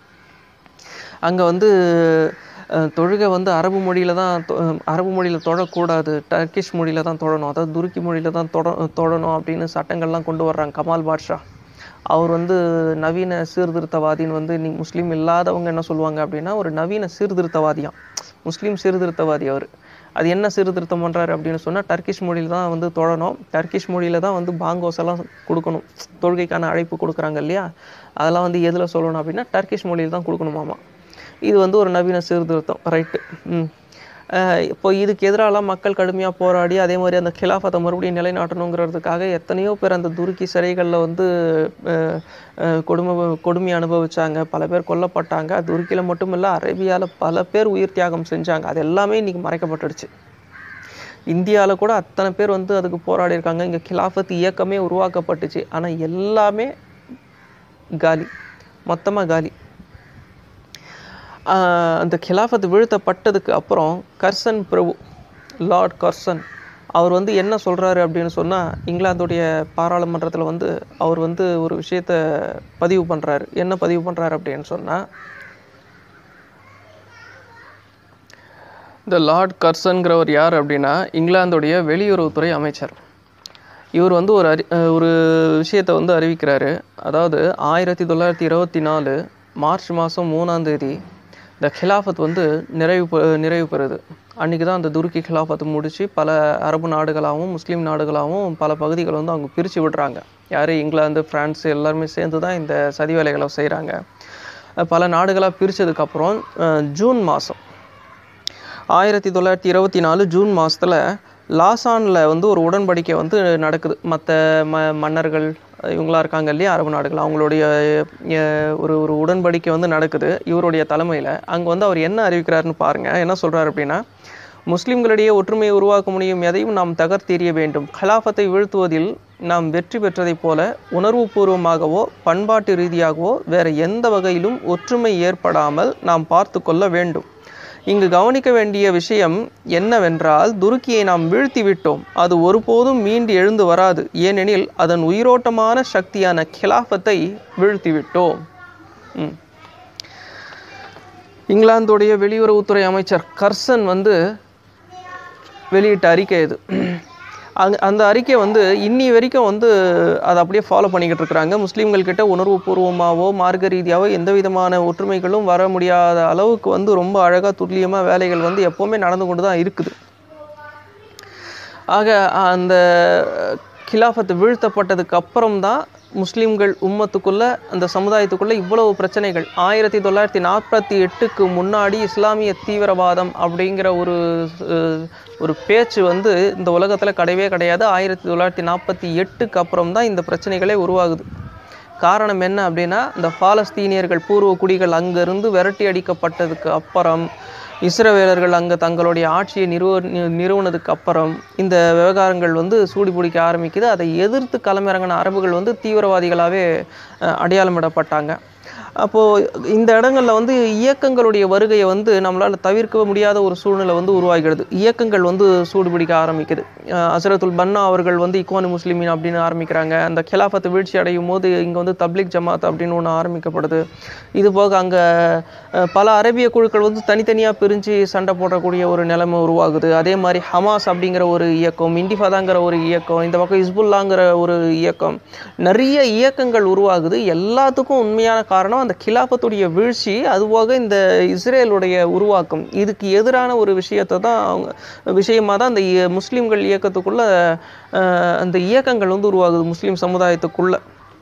அங்கே வந்து அஹ், தொழுகை வந்து அரபு மொழியில் தான் தொ- அஹ், அரபு மொழியில் தொழக்கூடாது டர்க்கிஷ் மொழியில் தான் தொழணும் அதாவது துருக்கி மொழியில் தான் தொட தொழணும் அப்படின்னு சட்டங்கள்லாம் கொண்டு வர்றாங்க கமால் பாட்ஷா அவர் வந்து நவீன சீர்திருத்தவாதின்னு வந்து நீ முஸ்லீம் இல்லாதவங்க என்ன சொல்லுவாங்க அப்படின்னா ஒரு நவீன சீர்திருத்தவாதியாம் முஸ்லீம் சீர்திருத்தவாதி அவர் அது என்ன சீர்திருத்தம் பண்ணுறாரு அப்படின்னு சொன்னால் டர்க்கிஷ் மொழியில் தான் வந்து தொழணும் டர்க்கிஷ் மொழியில் தான் வந்து பாங்கோஸ் எல்லாம் கொடுக்கணும் தொழுகைக்கான அழைப்பு கொடுக்குறாங்க இல்லையா அதெல்லாம் வந்து எதில் சொல்லணும் அப்படின்னா டர்க்கிஷ் மொழியில் தான் கொடுக்கணுமாமா இது வந்து ஒரு நவீன சீர்திருத்தம் ரைட்டு ம் அஹ் இப்போ இதுக்கு எதிராலாம் மக்கள் கடுமையாக போராடி அதே மாதிரி அந்த கிலாஃபத்தை மறுபடியும் நிலைநாட்டணுங்கிறதுக்காக எத்தனையோ பேர் அந்த துருக்கி சிறைகளில் வந்து அஹ், அஹ், கொடுமை கொடுமை அனுபவிச்சாங்க பல பேர் கொல்லப்பட்டாங்க துருக்கியில் மட்டும் இல்லை அரேபியாவில் பல பேர் உயிர் தியாகம் செஞ்சாங்க அது எல்லாமே இன்னைக்கு மறைக்கப்பட்டுடுச்சு இந்தியாவில் கூட அத்தனை பேர் வந்து அதுக்கு போராடி இருக்காங்க இங்கே கிலாஃபத் இயக்கமே உருவாக்கப்பட்டுச்சு ஆனால் எல்லாமே காலி மொத்தமாக காலி ஆஹ் அந்த கிலாஃபத் வீழ்த்தப்பட்டதுக்கு அப்புறம் கர்சன் பிரபு லார்ட் கர்சன் அவர் வந்து என்ன சொல்கிறாரு அப்படின்னு சொன்னால் இங்கிலாந்துடைய பாராளுமன்றத்தில் வந்து அவர் வந்து ஒரு விஷயத்தை பதிவு பண்ணுறாரு என்ன பதிவு பண்ணுறாரு அப்படின்னு சொன்னால் இந்த லார்ட் கர்சன்கிறவர் யார் அப்படின்னா இங்கிலாந்துடைய வெளியுறவுத்துறை அமைச்சர் இவர் வந்து ஒரு அறி அஹ் ஒரு விஷயத்தை வந்து அறிவிக்கிறாரு அதாவது ஆயிரத்தி தொள்ளாயிரத்தி இருபத்தி நாலு மார்ச் மாதம் மூணாம் தேதி இந்த கிலாஃபத் வந்து நிறைவு பெ- நிறைவு பெறுது அன்றைக்கி தான் அந்த துருக்கி கிலாஃபத் முடித்து பல அரபு நாடுகளாகவும் முஸ்லீம் நாடுகளாகவும் பல பகுதிகளை வந்து அவங்க பிரித்து விடுறாங்க யார் இங்கிலாந்து பிரான்ஸ் எல்லாருமே சேர்ந்து தான் இந்த சதி வேலைகளை செய்கிறாங்க பல நாடுகளாக பிரித்ததுக்கப்புறம் ஜூன் மாதம் ஆயிரத்தி தொள்ளாயிரத்தி இருபத்தி நாலு ஜூன் மாதத்தில் லாசானில் வந்து ஒரு உடன்படிக்கை வந்து நடக்குது மற்ற ம மன்னர்கள் இவங்களாம் இருக்காங்க இல்லையா அரபு நாடுகள் அவங்களுடைய அஹ், ஒரு ஒரு உடன்படிக்கை வந்து நடக்குது இவருடைய தலைமையில் அங்கே வந்து அவர் என்ன அறிவிக்கிறாருன்னு பாருங்கள் என்ன சொல்கிறார் அப்படின்னா முஸ்லிம்களிடையே ஒற்றுமையை உருவாக்க முடியும் எதையும் நாம் தகர்த்தெறிய வேண்டும் கலாஃபத்தை வீழ்த்துவதில் நாம் வெற்றி பெற்றதைப் போல உணர்வுபூர்வமாகவோ பண்பாட்டு ரீதியாகவோ வேறு எந்த வகையிலும் ஒற்றுமை ஏற்படாமல் நாம் பார்த்து கொள்ள வேண்டும் இங்கு கவனிக்க வேண்டிய விஷயம் என்னவென்றால் துருக்கியை நாம் வீழ்த்தி விட்டோம் அது ஒருபோதும் மீண்டு எழுந்து வராது ஏனெனில் அதன் உயிரோட்டமான சக்தியான கிலாஃபத்தை வீழ்த்தி விட்டோம் ம். இங்கிலாந்துடைய வெளியுறவுத்துறை அமைச்சர் கர்சன் வந்து வெளியிட்ட அறிக்கை இது அங்க அந்த அறிக்கை வந்து இன்னி வரைக்கும் வந்து அதை அப்படியே ஃபாலோ பண்ணிக்கிட்டு இருக்கிறாங்க முஸ்லீம்கள் கிட்ட உணர்வுபூர்வமாகவோ மார்க்க ரீதியாவோ எந்த விதமான ஒற்றுமைகளும் வர முடியாத அளவுக்கு வந்து ரொம்ப அழகாக துல்லியமாக வேலைகள் வந்து எப்போவுமே நடந்து கொண்டு தான் இருக்குது ஆக அந்த கிலாஃபத் வீழ்த்தப்பட்டதுக்கு அப்புறம் தான் முஸ்லீம்கள் உம்மத்துக்குள்ள அந்த சமுதாயத்துக்குள்ள இவ்வளவு பிரச்சனைகள் ஆயிரத்தி தொள்ளாயிரத்தி நாற்பத்தி எட்டுக்கு முன்னாடி இஸ்லாமிய தீவிரவாதம் அப்படிங்கிற ஒரு அஹ், ஒரு பேச்சு வந்து இந்த உலகத்தில் கிடையவே கிடையாது ஆயிரத்தி தொள்ளாயிரத்தி நாற்பத்தி எட்டுக்கு அப்புறம் தான் இந்த பிரச்சனைகளே உருவாகுது காரணம் என்ன அப்படின்னா இந்த பாலஸ்தீனியர்கள் பூர்வ குடிகள் அங்கிருந்து விரட்டி அடிக்கப்பட்டதுக்கு அப்புறம் இஸ்ரவேலர்கள் அங்கே தங்களுடைய ஆட்சியை நிறுவ நி- நிறுவனதுக்கு அப்புறம் இந்த விவகாரங்கள் வந்து சூடு பிடிக்க ஆரம்பிக்குது அதை எதிர்த்து களமிறங்கின அரபுகள் வந்து தீவிரவாதிகளாகவே அஹ், அடையாளமிடப்பட்டாங்க அப்போது இந்த இடங்கள்ல வந்து இயக்கங்களுடைய வருகையை வந்து நம்மளால் தவிர்க்க முடியாத ஒரு சூழ்நிலை வந்து உருவாகிறது இயக்கங்கள் வந்து சூடுபிடிக்க ஆரம்பிக்குது அஹ் அஸ்ரத்துல் பன்னா அவர்கள் வந்து இக்வானு முஸ்லிமின் அப்படின்னு ஆரம்பிக்கிறாங்க அந்த கிலாஃபத் வீழ்ச்சி அடையும் போது இங்கே வந்து தப்லிக் ஜமாத் அப்படின்னு ஒன்று ஆரம்பிக்கப்படுது இது போக அங்கே பல அரேபிய குழுக்கள் வந்து தனித்தனியாக பிரிஞ்சு சண்டை போடக்கூடிய ஒரு நிலைமை உருவாகுது அதே மாதிரி ஹமாஸ் அப்படிங்கிற ஒரு இயக்கம் இண்டிஃபாதாங்கிற ஒரு இயக்கம் இந்த பக்கம் இஸ்புல்லாங்கிற ஒரு இயக்கம் நிறைய இயக்கங்கள் உருவாகுது எல்லாத்துக்கும் உண்மையான காரணம் அந்த கிலாஃபத்துடைய வீழ்ச்சி அதுபோக இந்த இஸ்ரேலுடைய உருவாக்கம் இதுக்கு எதிரான ஒரு விஷயத்தை தான் அவங்க விஷயமாக தான் அந்த இய- முஸ்லிம்கள் இயக்கத்துக்குள்ள அஹ், அந்த இயக்கங்கள் வந்து உருவாகுது முஸ்லீம் சமுதாயத்துக்குள்ள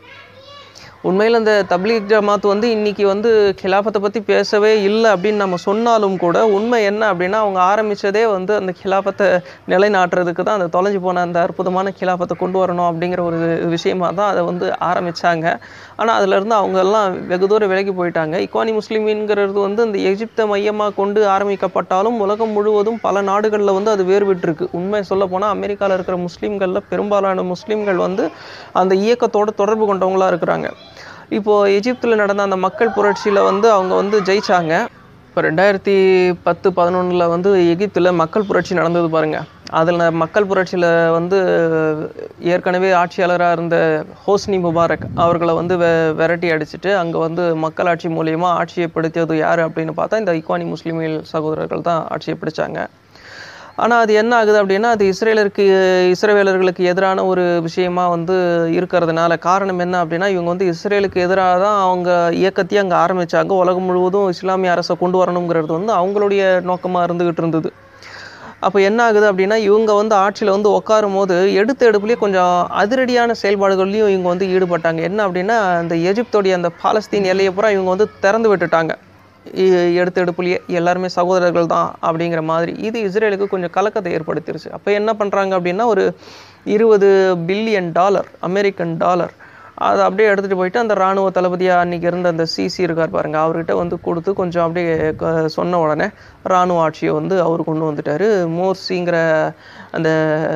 உண்மையில் அந்த தப்லீக் ஜமாத் வந்து இன்னைக்கு வந்து கிலாஃபத்தை பற்றி பேசவே இல்லை அப்படின்னு நம்ம சொன்னாலும் கூட உண்மை என்ன அப்படின்னா அவங்க ஆரம்பித்ததே வந்து அந்த கிலாஃபத்தை நிலைநாட்டுறதுக்கு தான் அந்த தொலைஞ்சு போன அந்த அற்புதமான கிலாஃபத்தை கொண்டு வரணும் அப்படிங்கிற ஒரு விஷயமா தான் அதை வந்து ஆரம்பித்தாங்க ஆனால் அதுலேருந்து அவங்க எல்லாம் வெகு தூரம் விலகி போயிட்டாங்க இக்வானி முஸ்லீம்ங்கிறது வந்து இந்த எகிப்தை மையமாக கொண்டு ஆரம்பிக்கப்பட்டாலும் உலகம் முழுவதும் பல நாடுகளில் வந்து அது வேறுபட்டிருக்கு உண்மை சொல்ல போனால் அமெரிக்காவில் இருக்கிற முஸ்லீம்களில் பெரும்பாலான முஸ்லீம்கள் வந்து அந்த இயக்கத்தோட தொடர்பு கொண்டவங்களா இருக்கிறாங்க இப்போது எகிப்தில் நடந்த அந்த மக்கள் புரட்சியில் வந்து அவங்க வந்து ஜெயிச்சாங்க இப்போ ரெண்டாயிரத்தி பத்து பதினொன்றில் வந்து எகிப்தில் மக்கள் புரட்சி நடந்தது பாருங்கள் அதில் மக்கள் புரட்சியில் வந்து ஏற்கனவே ஆட்சியாளராக இருந்த ஹோஸ்னி முபாரக் அவர்களை வந்து வெ விரட்டி அடிச்சிட்டு அங்கே வந்து மக்களாட்சி மூலியமாக ஆட்சியை பிடித்தது யார் அப்படின்னு பார்த்தா இந்த இக்வானி முஸ்லீமில் சகோதரர்கள் தான் ஆட்சியை பிடிச்சாங்க ஆனால் அது என்ன ஆகுது அப்படின்னா அது இஸ்ரேலருக்கு இஸ்ரேலர்களுக்கு எதிரான ஒரு விஷயமா வந்து இருக்கிறதுனால காரணம் என்ன அப்படின்னா இவங்க வந்து இஸ்ரேலுக்கு எதிராக தான் அவங்க இயக்கத்தையே அங்கே ஆரம்பிச்சாங்க உலகம் முழுவதும் இஸ்லாமிய அரசை கொண்டு வரணுங்கிறது வந்து அவங்களுடைய நோக்கமாக இருந்துகிட்டு இருந்தது அப்போ என்ன ஆகுது அப்படின்னா இவங்க வந்து ஆட்சியில் வந்து உட்காரும் போது எடுத்த எடுப்புலேயே கொஞ்சம் அதிரடியான செயல்பாடுகள்லையும் இவங்க வந்து ஈடுபட்டாங்க என்ன அப்படின்னா அந்த எஜிப்தோடைய அந்த பாலஸ்தீன் எல்லையை பூரா இவங்க வந்து திறந்து விட்டுட்டாங்க இ- எடுத்த எடுப்புலையே எல்லாருமே சகோதரர்கள் தான் அப்படிங்கிற மாதிரி இது இஸ்ரேலுக்கு கொஞ்சம் கலக்கத்தை ஏற்படுத்திருச்சு அப்போ என்ன பண்ணுறாங்க அப்படின்னா ஒரு இருபது பில்லியன் டாலர் அமெரிக்கன் டாலர் அதை அப்படியே எடுத்துகிட்டு போயிட்டு அந்த இராணுவ தளபதியாக அன்றைக்கி இருந்த அந்த சிசி இருக்கார் பாருங்க அவர்கிட்ட வந்து கொடுத்து கொஞ்சம் அப்படியே க- சொன்ன உடனே இராணுவ ஆட்சியை வந்து அவர் கொண்டு வந்துட்டார் மோர்சிங்கிற அந்த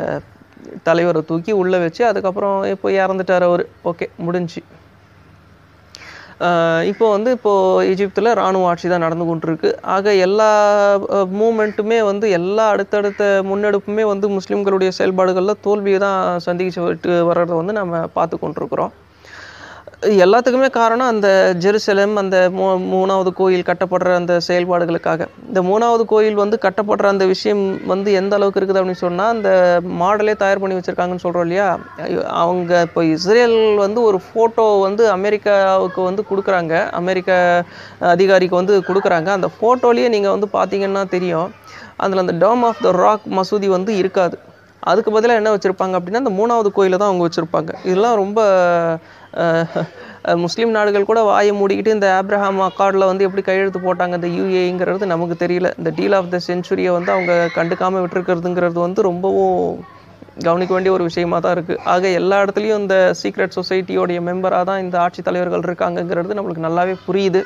தலைவரை தூக்கி உள்ளே வச்சு அதுக்கப்புறம் இப்போ இறந்துட்டார் அவர் ஓகே முடிஞ்சு ஆஹ் இப்போ வந்து இப்போது ஈஜிப்தில் இராணுவ ஆட்சி தான் நடந்து கொண்டிருக்கு ஆக எல்லா மூமெண்ட்டுமே வந்து எல்லா அடுத்தடுத்த முன்னெடுப்புமே வந்து முஸ்லீம்களுடைய செயல்பாடுகளில் தோல்வியை தான் சந்திச்சு வர்றதை வந்து நம்ம பார்த்து கொண்டிருக்கிறோம் எல்லாத்துக்குமே காரணம் அந்த ஜெருசலம் அந்த மூ மூணாவது கோயில் கட்டப்படுற அந்த செயல்பாடுகளுக்காக இந்த மூணாவது கோயில் வந்து கட்டப்படுற அந்த விஷயம் வந்து எந்த அளவுக்கு இருக்குது அப்படின்னு சொன்னால் அந்த மாடலே தயார் பண்ணி வச்சுருக்காங்கன்னு சொல்கிறோம் இல்லையா ஐயோ, அவங்க இப்போ இஸ்ரேல் வந்து ஒரு ஃபோட்டோ வந்து அமெரிக்காவுக்கு வந்து கொடுக்குறாங்க அமெரிக்க அதிகாரிக்கு வந்து கொடுக்குறாங்க அந்த ஃபோட்டோலேயே நீங்கள் வந்து பார்த்தீங்கன்னா தெரியும் அதில் அந்த டோம் ஆஃப் த ராக் மசூதி வந்து இருக்காது அதுக்கு பதிலாக என்ன வச்சுருப்பாங்க அப்படின்னா அந்த மூணாவது கோயிலை தான் அவங்க வச்சுருப்பாங்க இதெல்லாம் ரொம்ப அஹ், அஹ், முஸ்லீம் நாடுகள் கூட வாயை மூடிக்கிட்டு இந்த ஆப்ரஹாம் அக்கார்டில் வந்து எப்படி கையெழுத்து போட்டாங்க இந்த யூஏங்கிறது நமக்கு தெரியல இந்த டீல் ஆஃப் த செஞ்சுரியை வந்து அவங்க கண்டுக்காமல் விட்டுருக்கிறதுங்கிறது வந்து ரொம்பவும் கவனிக்க வேண்டிய ஒரு விஷயமா தான் இருக்குது ஆக எல்லா இடத்துலையும் இந்த சீக்ரெட் சொசைட்டியோடைய மெம்பராக தான் இந்த ஆட்சித் தலைவர்கள் இருக்காங்கங்கிறது நம்மளுக்கு நல்லாவே புரியுது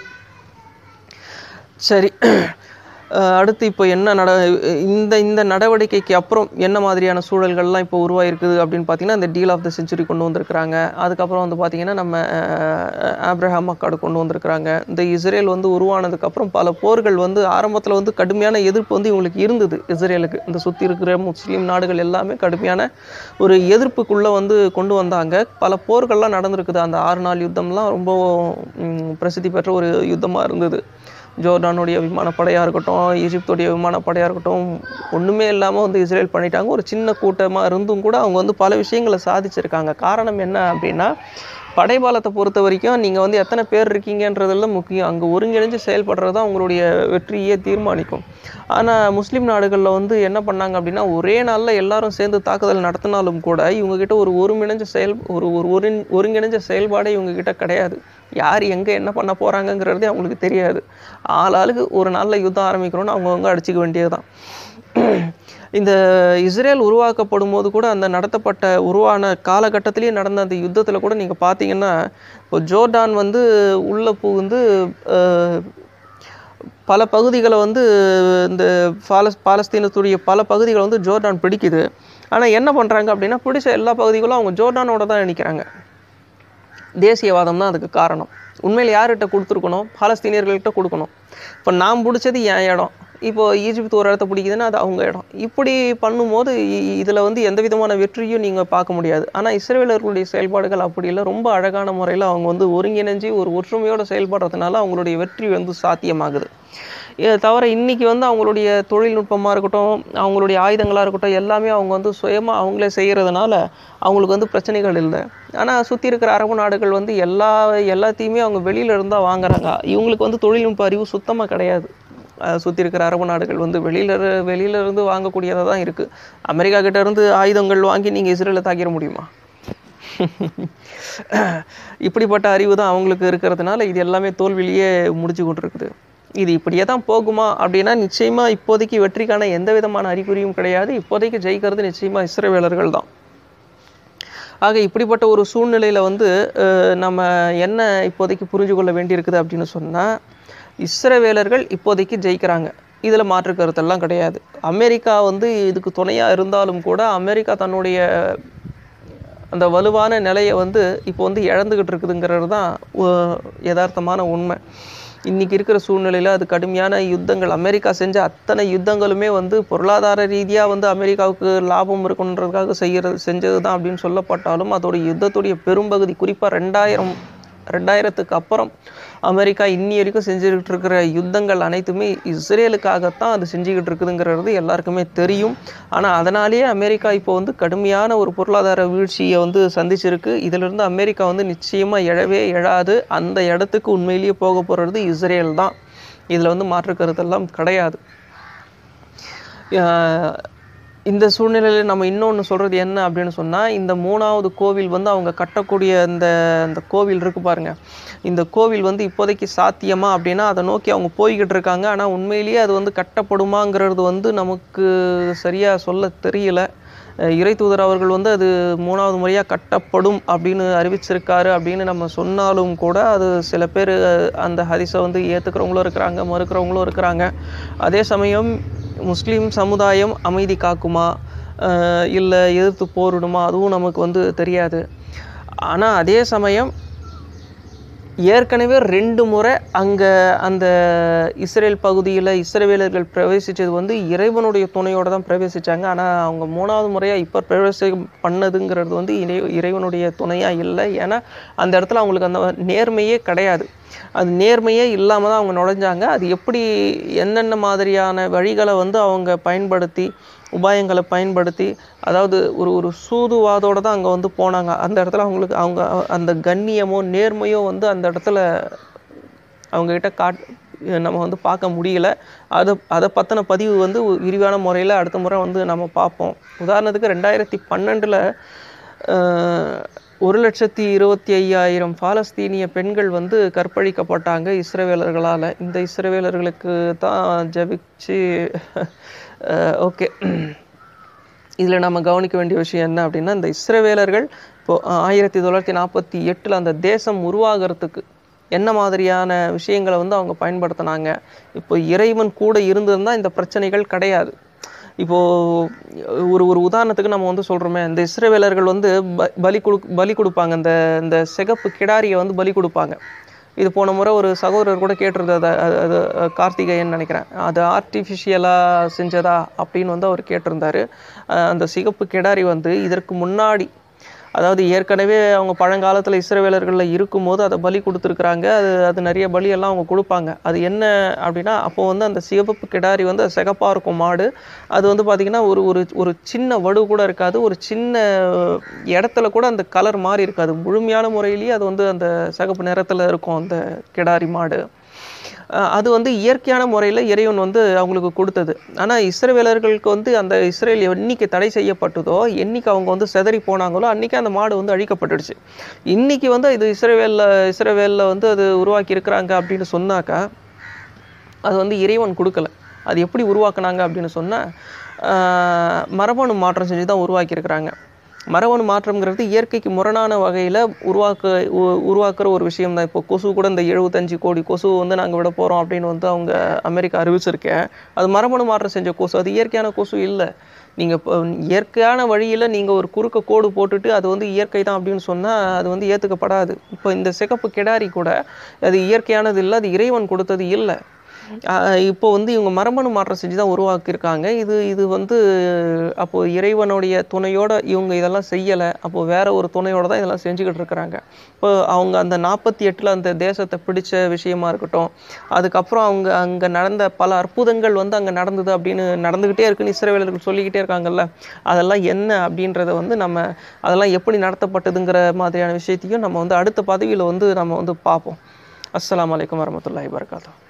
சரி அஹ் அடுத்து இப்போ என்ன நட இந்த இந்த நடவடிக்கைக்கு அப்புறம் என்ன மாதிரியான சூழல்கள்லாம் இப்போ உருவாயிருக்குது அப்படின்னு பார்த்தீங்கன்னா இந்த டீல் ஆஃப் த செஞ்சுரி கொண்டு வந்திருக்கிறாங்க அதுக்கப்புறம் வந்து பார்த்தீங்கன்னா நம்ம அஹ், ஆப்ரஹாம் அக்காடு கொண்டு வந்திருக்கிறாங்க இந்த இஸ்ரேல் வந்து உருவானதுக்கப்புறம் பல போர்கள் வந்து ஆரம்பத்தில் வந்து கடுமையான எதிர்ப்பு வந்து இவங்களுக்கு இருந்தது இஸ்ரேலுக்கு இந்த சுற்றி இருக்கிற முஸ்லீம் நாடுகள் எல்லாமே கடுமையான ஒரு எதிர்ப்புக்குள்ளே வந்து கொண்டு வந்தாங்க பல போர்கள்லாம் நடந்திருக்குது அந்த ஆறு நாள் யுத்தம்லாம் ரொம்ப ம், பிரசித்தி பெற்ற ஒரு யுத்தமாக இருந்தது ஜோர்டானுடைய விமானப்படையாக இருக்கட்டும் ஈஜிப்துடைய விமானப்படையாக இருக்கட்டும் ஒன்றுமே இல்லாமல் வந்து இஸ்ரேல் பண்ணிட்டாங்க ஒரு சின்ன கூட்டமாக இருந்தும் கூட அவங்க வந்து பல விஷயங்களை சாதிச்சிருக்காங்க காரணம் என்ன அப்படின்னா படைபாலத்தை பொறுத்த வரைக்கும் நீங்கள் வந்து எத்தனை பேர் இருக்கீங்கன்றதெல்லாம் முக்கியம் அங்கே ஒருங்கிணைஞ்சு செயல்படுறது தான் உங்களுடைய வெற்றியே தீர்மானிக்கும் ஆனால் முஸ்லீம் நாடுகளில் வந்து என்ன பண்ணாங்க அப்படின்னா ஒரே நாளில் எல்லாரும் சேர்ந்து தாக்குதல் நடத்தினாலும் கூட இவங்ககிட்ட ஒரு ஒருங்கிணைஞ்ச செயல் ஒரு ஒரு ஒருங் ஒருங்கிணைஞ்ச செயல்பாடே இவங்ககிட்ட கிடையாது யார் எங்கே என்ன பண்ண போகிறாங்கங்கிறதே அவங்களுக்கு தெரியாது ஆள் ஆளுக்கு ஒரு நாளில் யுத்தம் ஆரம்பிக்கிறோன்னு அவங்கவுங்க அடிச்சுக்க வேண்டியது இந்த இஸ்ரேல் உருவாக்கப்படும் போது கூட அந்த நடத்தப்பட்ட உருவான காலகட்டத்திலேயே நடந்த அந்த யுத்தத்தில் கூட நீங்கள் பார்த்தீங்கன்னா இப்போ ஜோர்டான் வந்து உள்ளே புகுந்து அஹ், பல பகுதிகளை வந்து இந்த பாலஸ் பாலஸ்தீனத்துடைய பல பகுதிகளை வந்து ஜோர்டான் பிடிக்குது ஆனால் என்ன பண்ணுறாங்க அப்படின்னா பிடிச்ச எல்லா பகுதிகளும் அவங்க ஜோர்டானோட தான் நிற்கிறாங்க தேசியவாதம் தான் அதுக்கு காரணம் உண்மையில் யார்கிட்ட கொடுத்துருக்கணும் பாலஸ்தீனியர்கள்கிட்ட கொடுக்கணும் இப்போ நான் பிடிச்சது என் இடம் இப்போ ஈஜிப்த் ஒரு இடத்த பிடிக்குதுன்னா அது அவங்க இடம் இப்படி பண்ணும்போது இதில் வந்து எந்த விதமான வெற்றியும் நீங்கள் பார்க்க முடியாது ஆனால் இஸ்ரேலர்களுடைய செயல்பாடுகள் அப்படி இல்லை ரொம்ப அழகான முறையில் அவங்க வந்து ஒருங்கிணைஞ்சு ஒரு ஒற்றுமையோடு செயல்படுறதுனால அவங்களுடைய வெற்றி வந்து சாத்தியமாகுது இதை தவிர இன்னைக்கு வந்து அவங்களுடைய தொழில்நுட்பமாக இருக்கட்டும் அவங்களுடைய ஆயுதங்களாக இருக்கட்டும் எல்லாமே அவங்க வந்து சுயமாக அவங்களே செய்கிறதுனால அவங்களுக்கு வந்து பிரச்சனைகள் இல்லை ஆனால் சுற்றி இருக்கிற அரபு நாடுகள் வந்து எல்லா எல்லாத்தையுமே அவங்க வெளியில இருந்தால் வாங்குறாங்க இவங்களுக்கு வந்து தொழில்நுட்ப அறிவு சுத்தமாக கிடையாது சுற்றி இருக்கிற அரபு நாடுகள் வந்து வெளியில இரு- வெளியில இருந்து வாங்கக்கூடியதாக தான் இருக்குது அமெரிக்கா கிட்ட இருந்து ஆயுதங்கள் வாங்கி நீங்கள் இஸ்ரேலை தாக்கிட முடியுமா இப்படிப்பட்ட அறிவு தான் அவங்களுக்கு இருக்கிறதுனால இது எல்லாமே தோல்வியிலேயே முடிச்சு கொண்டிருக்குது இது இப்படியே தான் போகுமா அப்படின்னா நிச்சயமாக இப்போதைக்கு வெற்றிக்கான எந்த விதமான அறிகுறியும் கிடையாது இப்போதைக்கு ஜெயிக்கிறது நிச்சயமாக இஸ்ரவேலர்கள் தான் ஆக இப்படிப்பட்ட ஒரு சூழ்நிலையில் வந்து அஹ், நம்ம என்ன இப்போதைக்கு புரிஞ்சு கொள்ள வேண்டியிருக்குது அப்படின்னு சொன்னால் இஸ்ரவேலர்கள் இப்போதைக்கு ஜெயிக்கிறாங்க இதில் மாற்று கருத்தெல்லாம் கிடையாது அமெரிக்கா வந்து இதுக்கு துணையாக இருந்தாலும் கூட அமெரிக்கா தன்னுடைய அந்த வலுவான நிலையை வந்து இப்போ வந்து இழந்துக்கிட்டு இருக்குதுங்கிறது தான் உ- யதார்த்தமான உண்மை இன்னைக்கு இருக்கிற சூழ்நிலையில் அது கடுமையான யுத்தங்கள் அமெரிக்கா செஞ்ச அத்தனை யுத்தங்களுமே வந்து பொருளாதார ரீதியாக வந்து அமெரிக்காவுக்கு லாபம் இருக்கணுன்றதுக்காக செய்கிறது செஞ்சது தான் அப்படின்னு சொல்லப்பட்டாலும் அதோட யுத்தத்துடைய பெரும்பகுதி குறிப்பாக ரெண்டாயிரம் ரெண்டாயிரத்துக்கு அப்புறம் அமெரிக்கா இன்னி வரைக்கும் செஞ்சுக்கிட்டு இருக்கிற யுத்தங்கள் அனைத்துமே இஸ்ரேலுக்காகத்தான் அது செஞ்சுக்கிட்டு இருக்குதுங்கிறது எல்லாருக்குமே தெரியும் ஆனால் அதனாலேயே அமெரிக்கா இப்போ வந்து கடுமையான ஒரு பொருளாதார வீழ்ச்சியை வந்து சந்திச்சிருக்கு இதிலிருந்து அமெரிக்கா வந்து நிச்சயமாக எழவே எழாது அந்த இடத்துக்கு உண்மையிலேயே போக போகிறது இஸ்ரேல் தான் இதில் வந்து மாற்று கருத்தெல்லாம் கிடையாது ஆஹ் இந்த சூழ்நிலையில் நம்ம இன்னொன்று சொல்கிறது என்ன அப்படின்னு சொன்னால் இந்த மூணாவது கோவில் வந்து அவங்க கட்டக்கூடிய இந்த அந்த கோவில் இருக்கு பாருங்க இந்த கோவில் வந்து இப்போதைக்கு சாத்தியமா அப்படின்னா அதை நோக்கி அவங்க போய்கிட்டு இருக்காங்க ஆனால் உண்மையிலேயே அது வந்து கட்டப்படுமாங்கிறது வந்து நமக்கு சரியாக சொல்ல தெரியல அஹ் இறை தூதர் அவர்கள் வந்து அது மூணாவது முறையாக கட்டப்படும் அப்படின்னு அறிவிச்சிருக்காரு அப்படின்னு நம்ம சொன்னாலும் கூட அது சில பேர் அந்த ஹரிஸை வந்து ஏற்றுக்கிறவங்களும் இருக்கிறாங்க மறுக்கிறவங்களும் இருக்கிறாங்க அதே சமயம் முஸ்லீம் சமுதாயம் அமைதி காக்குமா இல்லை எதிர்த்து போரிடுமா அதுவும் நமக்கு வந்து தெரியாது ஆனால் அதே சமயம் ஏற்கனவே ரெண்டு முறை அங்கே அந்த இஸ்ரேல் பகுதியில் இஸ்ரேவேலர்கள் பிரவேசித்தது வந்து இறைவனுடைய துணையோடு தான் பிரவேசித்தாங்க ஆனால் அவங்க மூணாவது முறையாக இப்போ பிரவேசம் பண்ணதுங்கிறது வந்து இறை இறைவனுடைய துணையாக இல்லை ஏன்னா அந்த இடத்துல அவங்களுக்கு அந்த நேர்மையே கிடையாது அது நேர்மையே இல்லாமல் தான் அவங்க நுழைஞ்சாங்க அது எப்படி என்னென்ன மாதிரியான வழிகளை வந்து அவங்க பயன்படுத்தி உபாயங்களை பயன்படுத்தி அதாவது ஒரு ஒரு சூதுவாதோடு தான் அங்கே வந்து போனாங்க அந்த இடத்துல அவங்களுக்கு அவங்க அந்த கண்ணியமோ நேர்மையோ வந்து அந்த இடத்துல அவங்கக்கிட்ட காட் நம்ம வந்து பார்க்க முடியல அதை அதை பற்றின பதிவு வந்து விரிவான முறையில் அடுத்த முறை வந்து நம்ம பார்ப்போம் உதாரணத்துக்கு ரெண்டாயிரத்தி பன்னெண்டில் ஒரு லட்சத்தி இருபத்தி ஐயாயிரம் பாலஸ்தீனிய பெண்கள் வந்து கற்பழிக்கப்பட்டாங்க இஸ்ரவேலர்களால் இந்த இஸ்ரவேலர்களுக்கு தான் ஜபிச்சு ஓகே இதில் நம்ம கவனிக்க வேண்டிய விஷயம் என்ன அப்படின்னா இந்த இஸ்ரவேலர்கள் இப்போது ஆயிரத்தி தொள்ளாயிரத்தி நாற்பத்தி எட்டில் அந்த தேசம் உருவாகிறதுக்கு என்ன மாதிரியான விஷயங்களை வந்து அவங்க பயன்படுத்தினாங்க இப்போ இறைவன் கூட இருந்திருந்தால் இந்த பிரச்சனைகள் கிடையாது இப்போது ஒரு ஒரு உதாரணத்துக்கு நம்ம வந்து சொல்கிறோமே இந்த இஸ்ரவேலர்கள் வந்து ப பலி கொடு பலி கொடுப்பாங்க இந்த இந்த சிகப்பு கிடாரியை வந்து பலி கொடுப்பாங்க இது போன முறை ஒரு சகோதரர் கூட கேட்டிருந்தது அது அது கார்த்திகேயன் நினைக்கிறேன் அது ஆர்டிஃபிஷியலாக செஞ்சதா அப்படின்னு வந்து அவர் கேட்டிருந்தாரு அந்த சிகப்பு கிடாரி வந்து இதற்கு முன்னாடி அதாவது ஏற்கனவே அவங்க பழங்காலத்தில் இஸ்ரவேலர்களில் இருக்கும்போது அதை பலி கொடுத்துருக்குறாங்க அது அது நிறைய பலியெல்லாம் அவங்க கொடுப்பாங்க அது என்ன அப்படின்னா அப்போ வந்து அந்த சிவப்பு கிடாரி வந்து சிகப்பாக இருக்கும் மாடு அது வந்து பார்த்திங்கன்னா ஒரு ஒரு ஒரு சின்ன வடு கூட இருக்காது ஒரு சின்ன இடத்துல கூட அந்த கலர் மாறி இருக்காது முழுமையான முறையிலேயே அது வந்து அந்த சிகப்பு நிறத்தில் இருக்கும் அந்த கிடாரி மாடு அது வந்து இயற்கையான முறையில் இறைவன் வந்து அவங்களுக்கு கொடுத்தது ஆனால் இஸ்ரவேலர்களுக்கு வந்து அந்த இஸ்ரேல் என்னைக்கு தடை செய்யப்பட்டதோ என்னைக்கு அவங்க வந்து செதறி போனாங்களோ அன்றைக்கி அந்த மாடு வந்து அழிக்கப்பட்டுடுச்சு இன்றைக்கி வந்து இது இஸ்ரேவேலில் இஸ்ரேவேலில் வந்து அது உருவாக்கி இருக்கிறாங்க அப்படின்னு சொன்னாக்கா அது வந்து இறைவன் கொடுக்கல அது எப்படி உருவாக்குனாங்க அப்படின்னு சொன்னால் மரபணு மாற்றம் செஞ்சு தான் உருவாக்கியிருக்கிறாங்க மரபணு மாற்றம்ங்கிறது இயற்கைக்கு முரணான வகையில் உருவாக்க உருவாக்குற ஒரு விஷயம் தான் இப்போ கொசு கூட இந்த எழுபத்தஞ்சு கோடி கொசு வந்து நாங்கள் விட போகிறோம் அப்படின்னு வந்து அவங்க அமெரிக்கா அறிவிச்சிருக்கேன் அது மரபணு மாற்றம் செஞ்ச கொசு அது இயற்கையான கொசு இல்லை நீங்கள் இப்போ இயற்கையான வழியில் நீங்கள் ஒரு குறுக்க கோடு போட்டுட்டு அது வந்து இயற்கை தான் அப்படின்னு சொன்னால் அது வந்து ஏற்றுக்கப்படாது இப்போ இந்த சிகப்பு கிடாரி கூட அது இயற்கையானது இல்லை அது இறைவன் கொடுத்தது இல்லை இப்போ வந்து இவங்க மரபணு மாற்றம் செஞ்சு தான் உருவாக்கியிருக்காங்க இது இது வந்து அப்போது இறைவனுடைய துணையோடு இவங்க இதெல்லாம் செய்யலை அப்போது வேற ஒரு துணையோடு தான் இதெல்லாம் செஞ்சுக்கிட்டு இருக்கிறாங்க இப்போ அவங்க அந்த நாற்பத்தி எட்டில் அந்த தேசத்தை பிடிச்ச விஷயமா இருக்கட்டும் அதுக்கப்புறம் அவங்க அங்கே நடந்த பல அற்புதங்கள் வந்து அங்கே நடந்தது அப்படின்னு நடந்துக்கிட்டே இருக்குன்னு இஸ்ரேவேலர்கள் சொல்லிக்கிட்டே இருக்காங்கல்ல அதெல்லாம் என்ன அப்படின்றத வந்து நம்ம அதெல்லாம் எப்படி நடத்தப்பட்டதுங்கிற மாதிரியான விஷயத்தையும் நம்ம வந்து அடுத்த பதவியில் வந்து நம்ம வந்து பார்ப்போம் அஸ்லாம் வலைக்கம் வரமத்துல்லாஹி வரகாத்தூ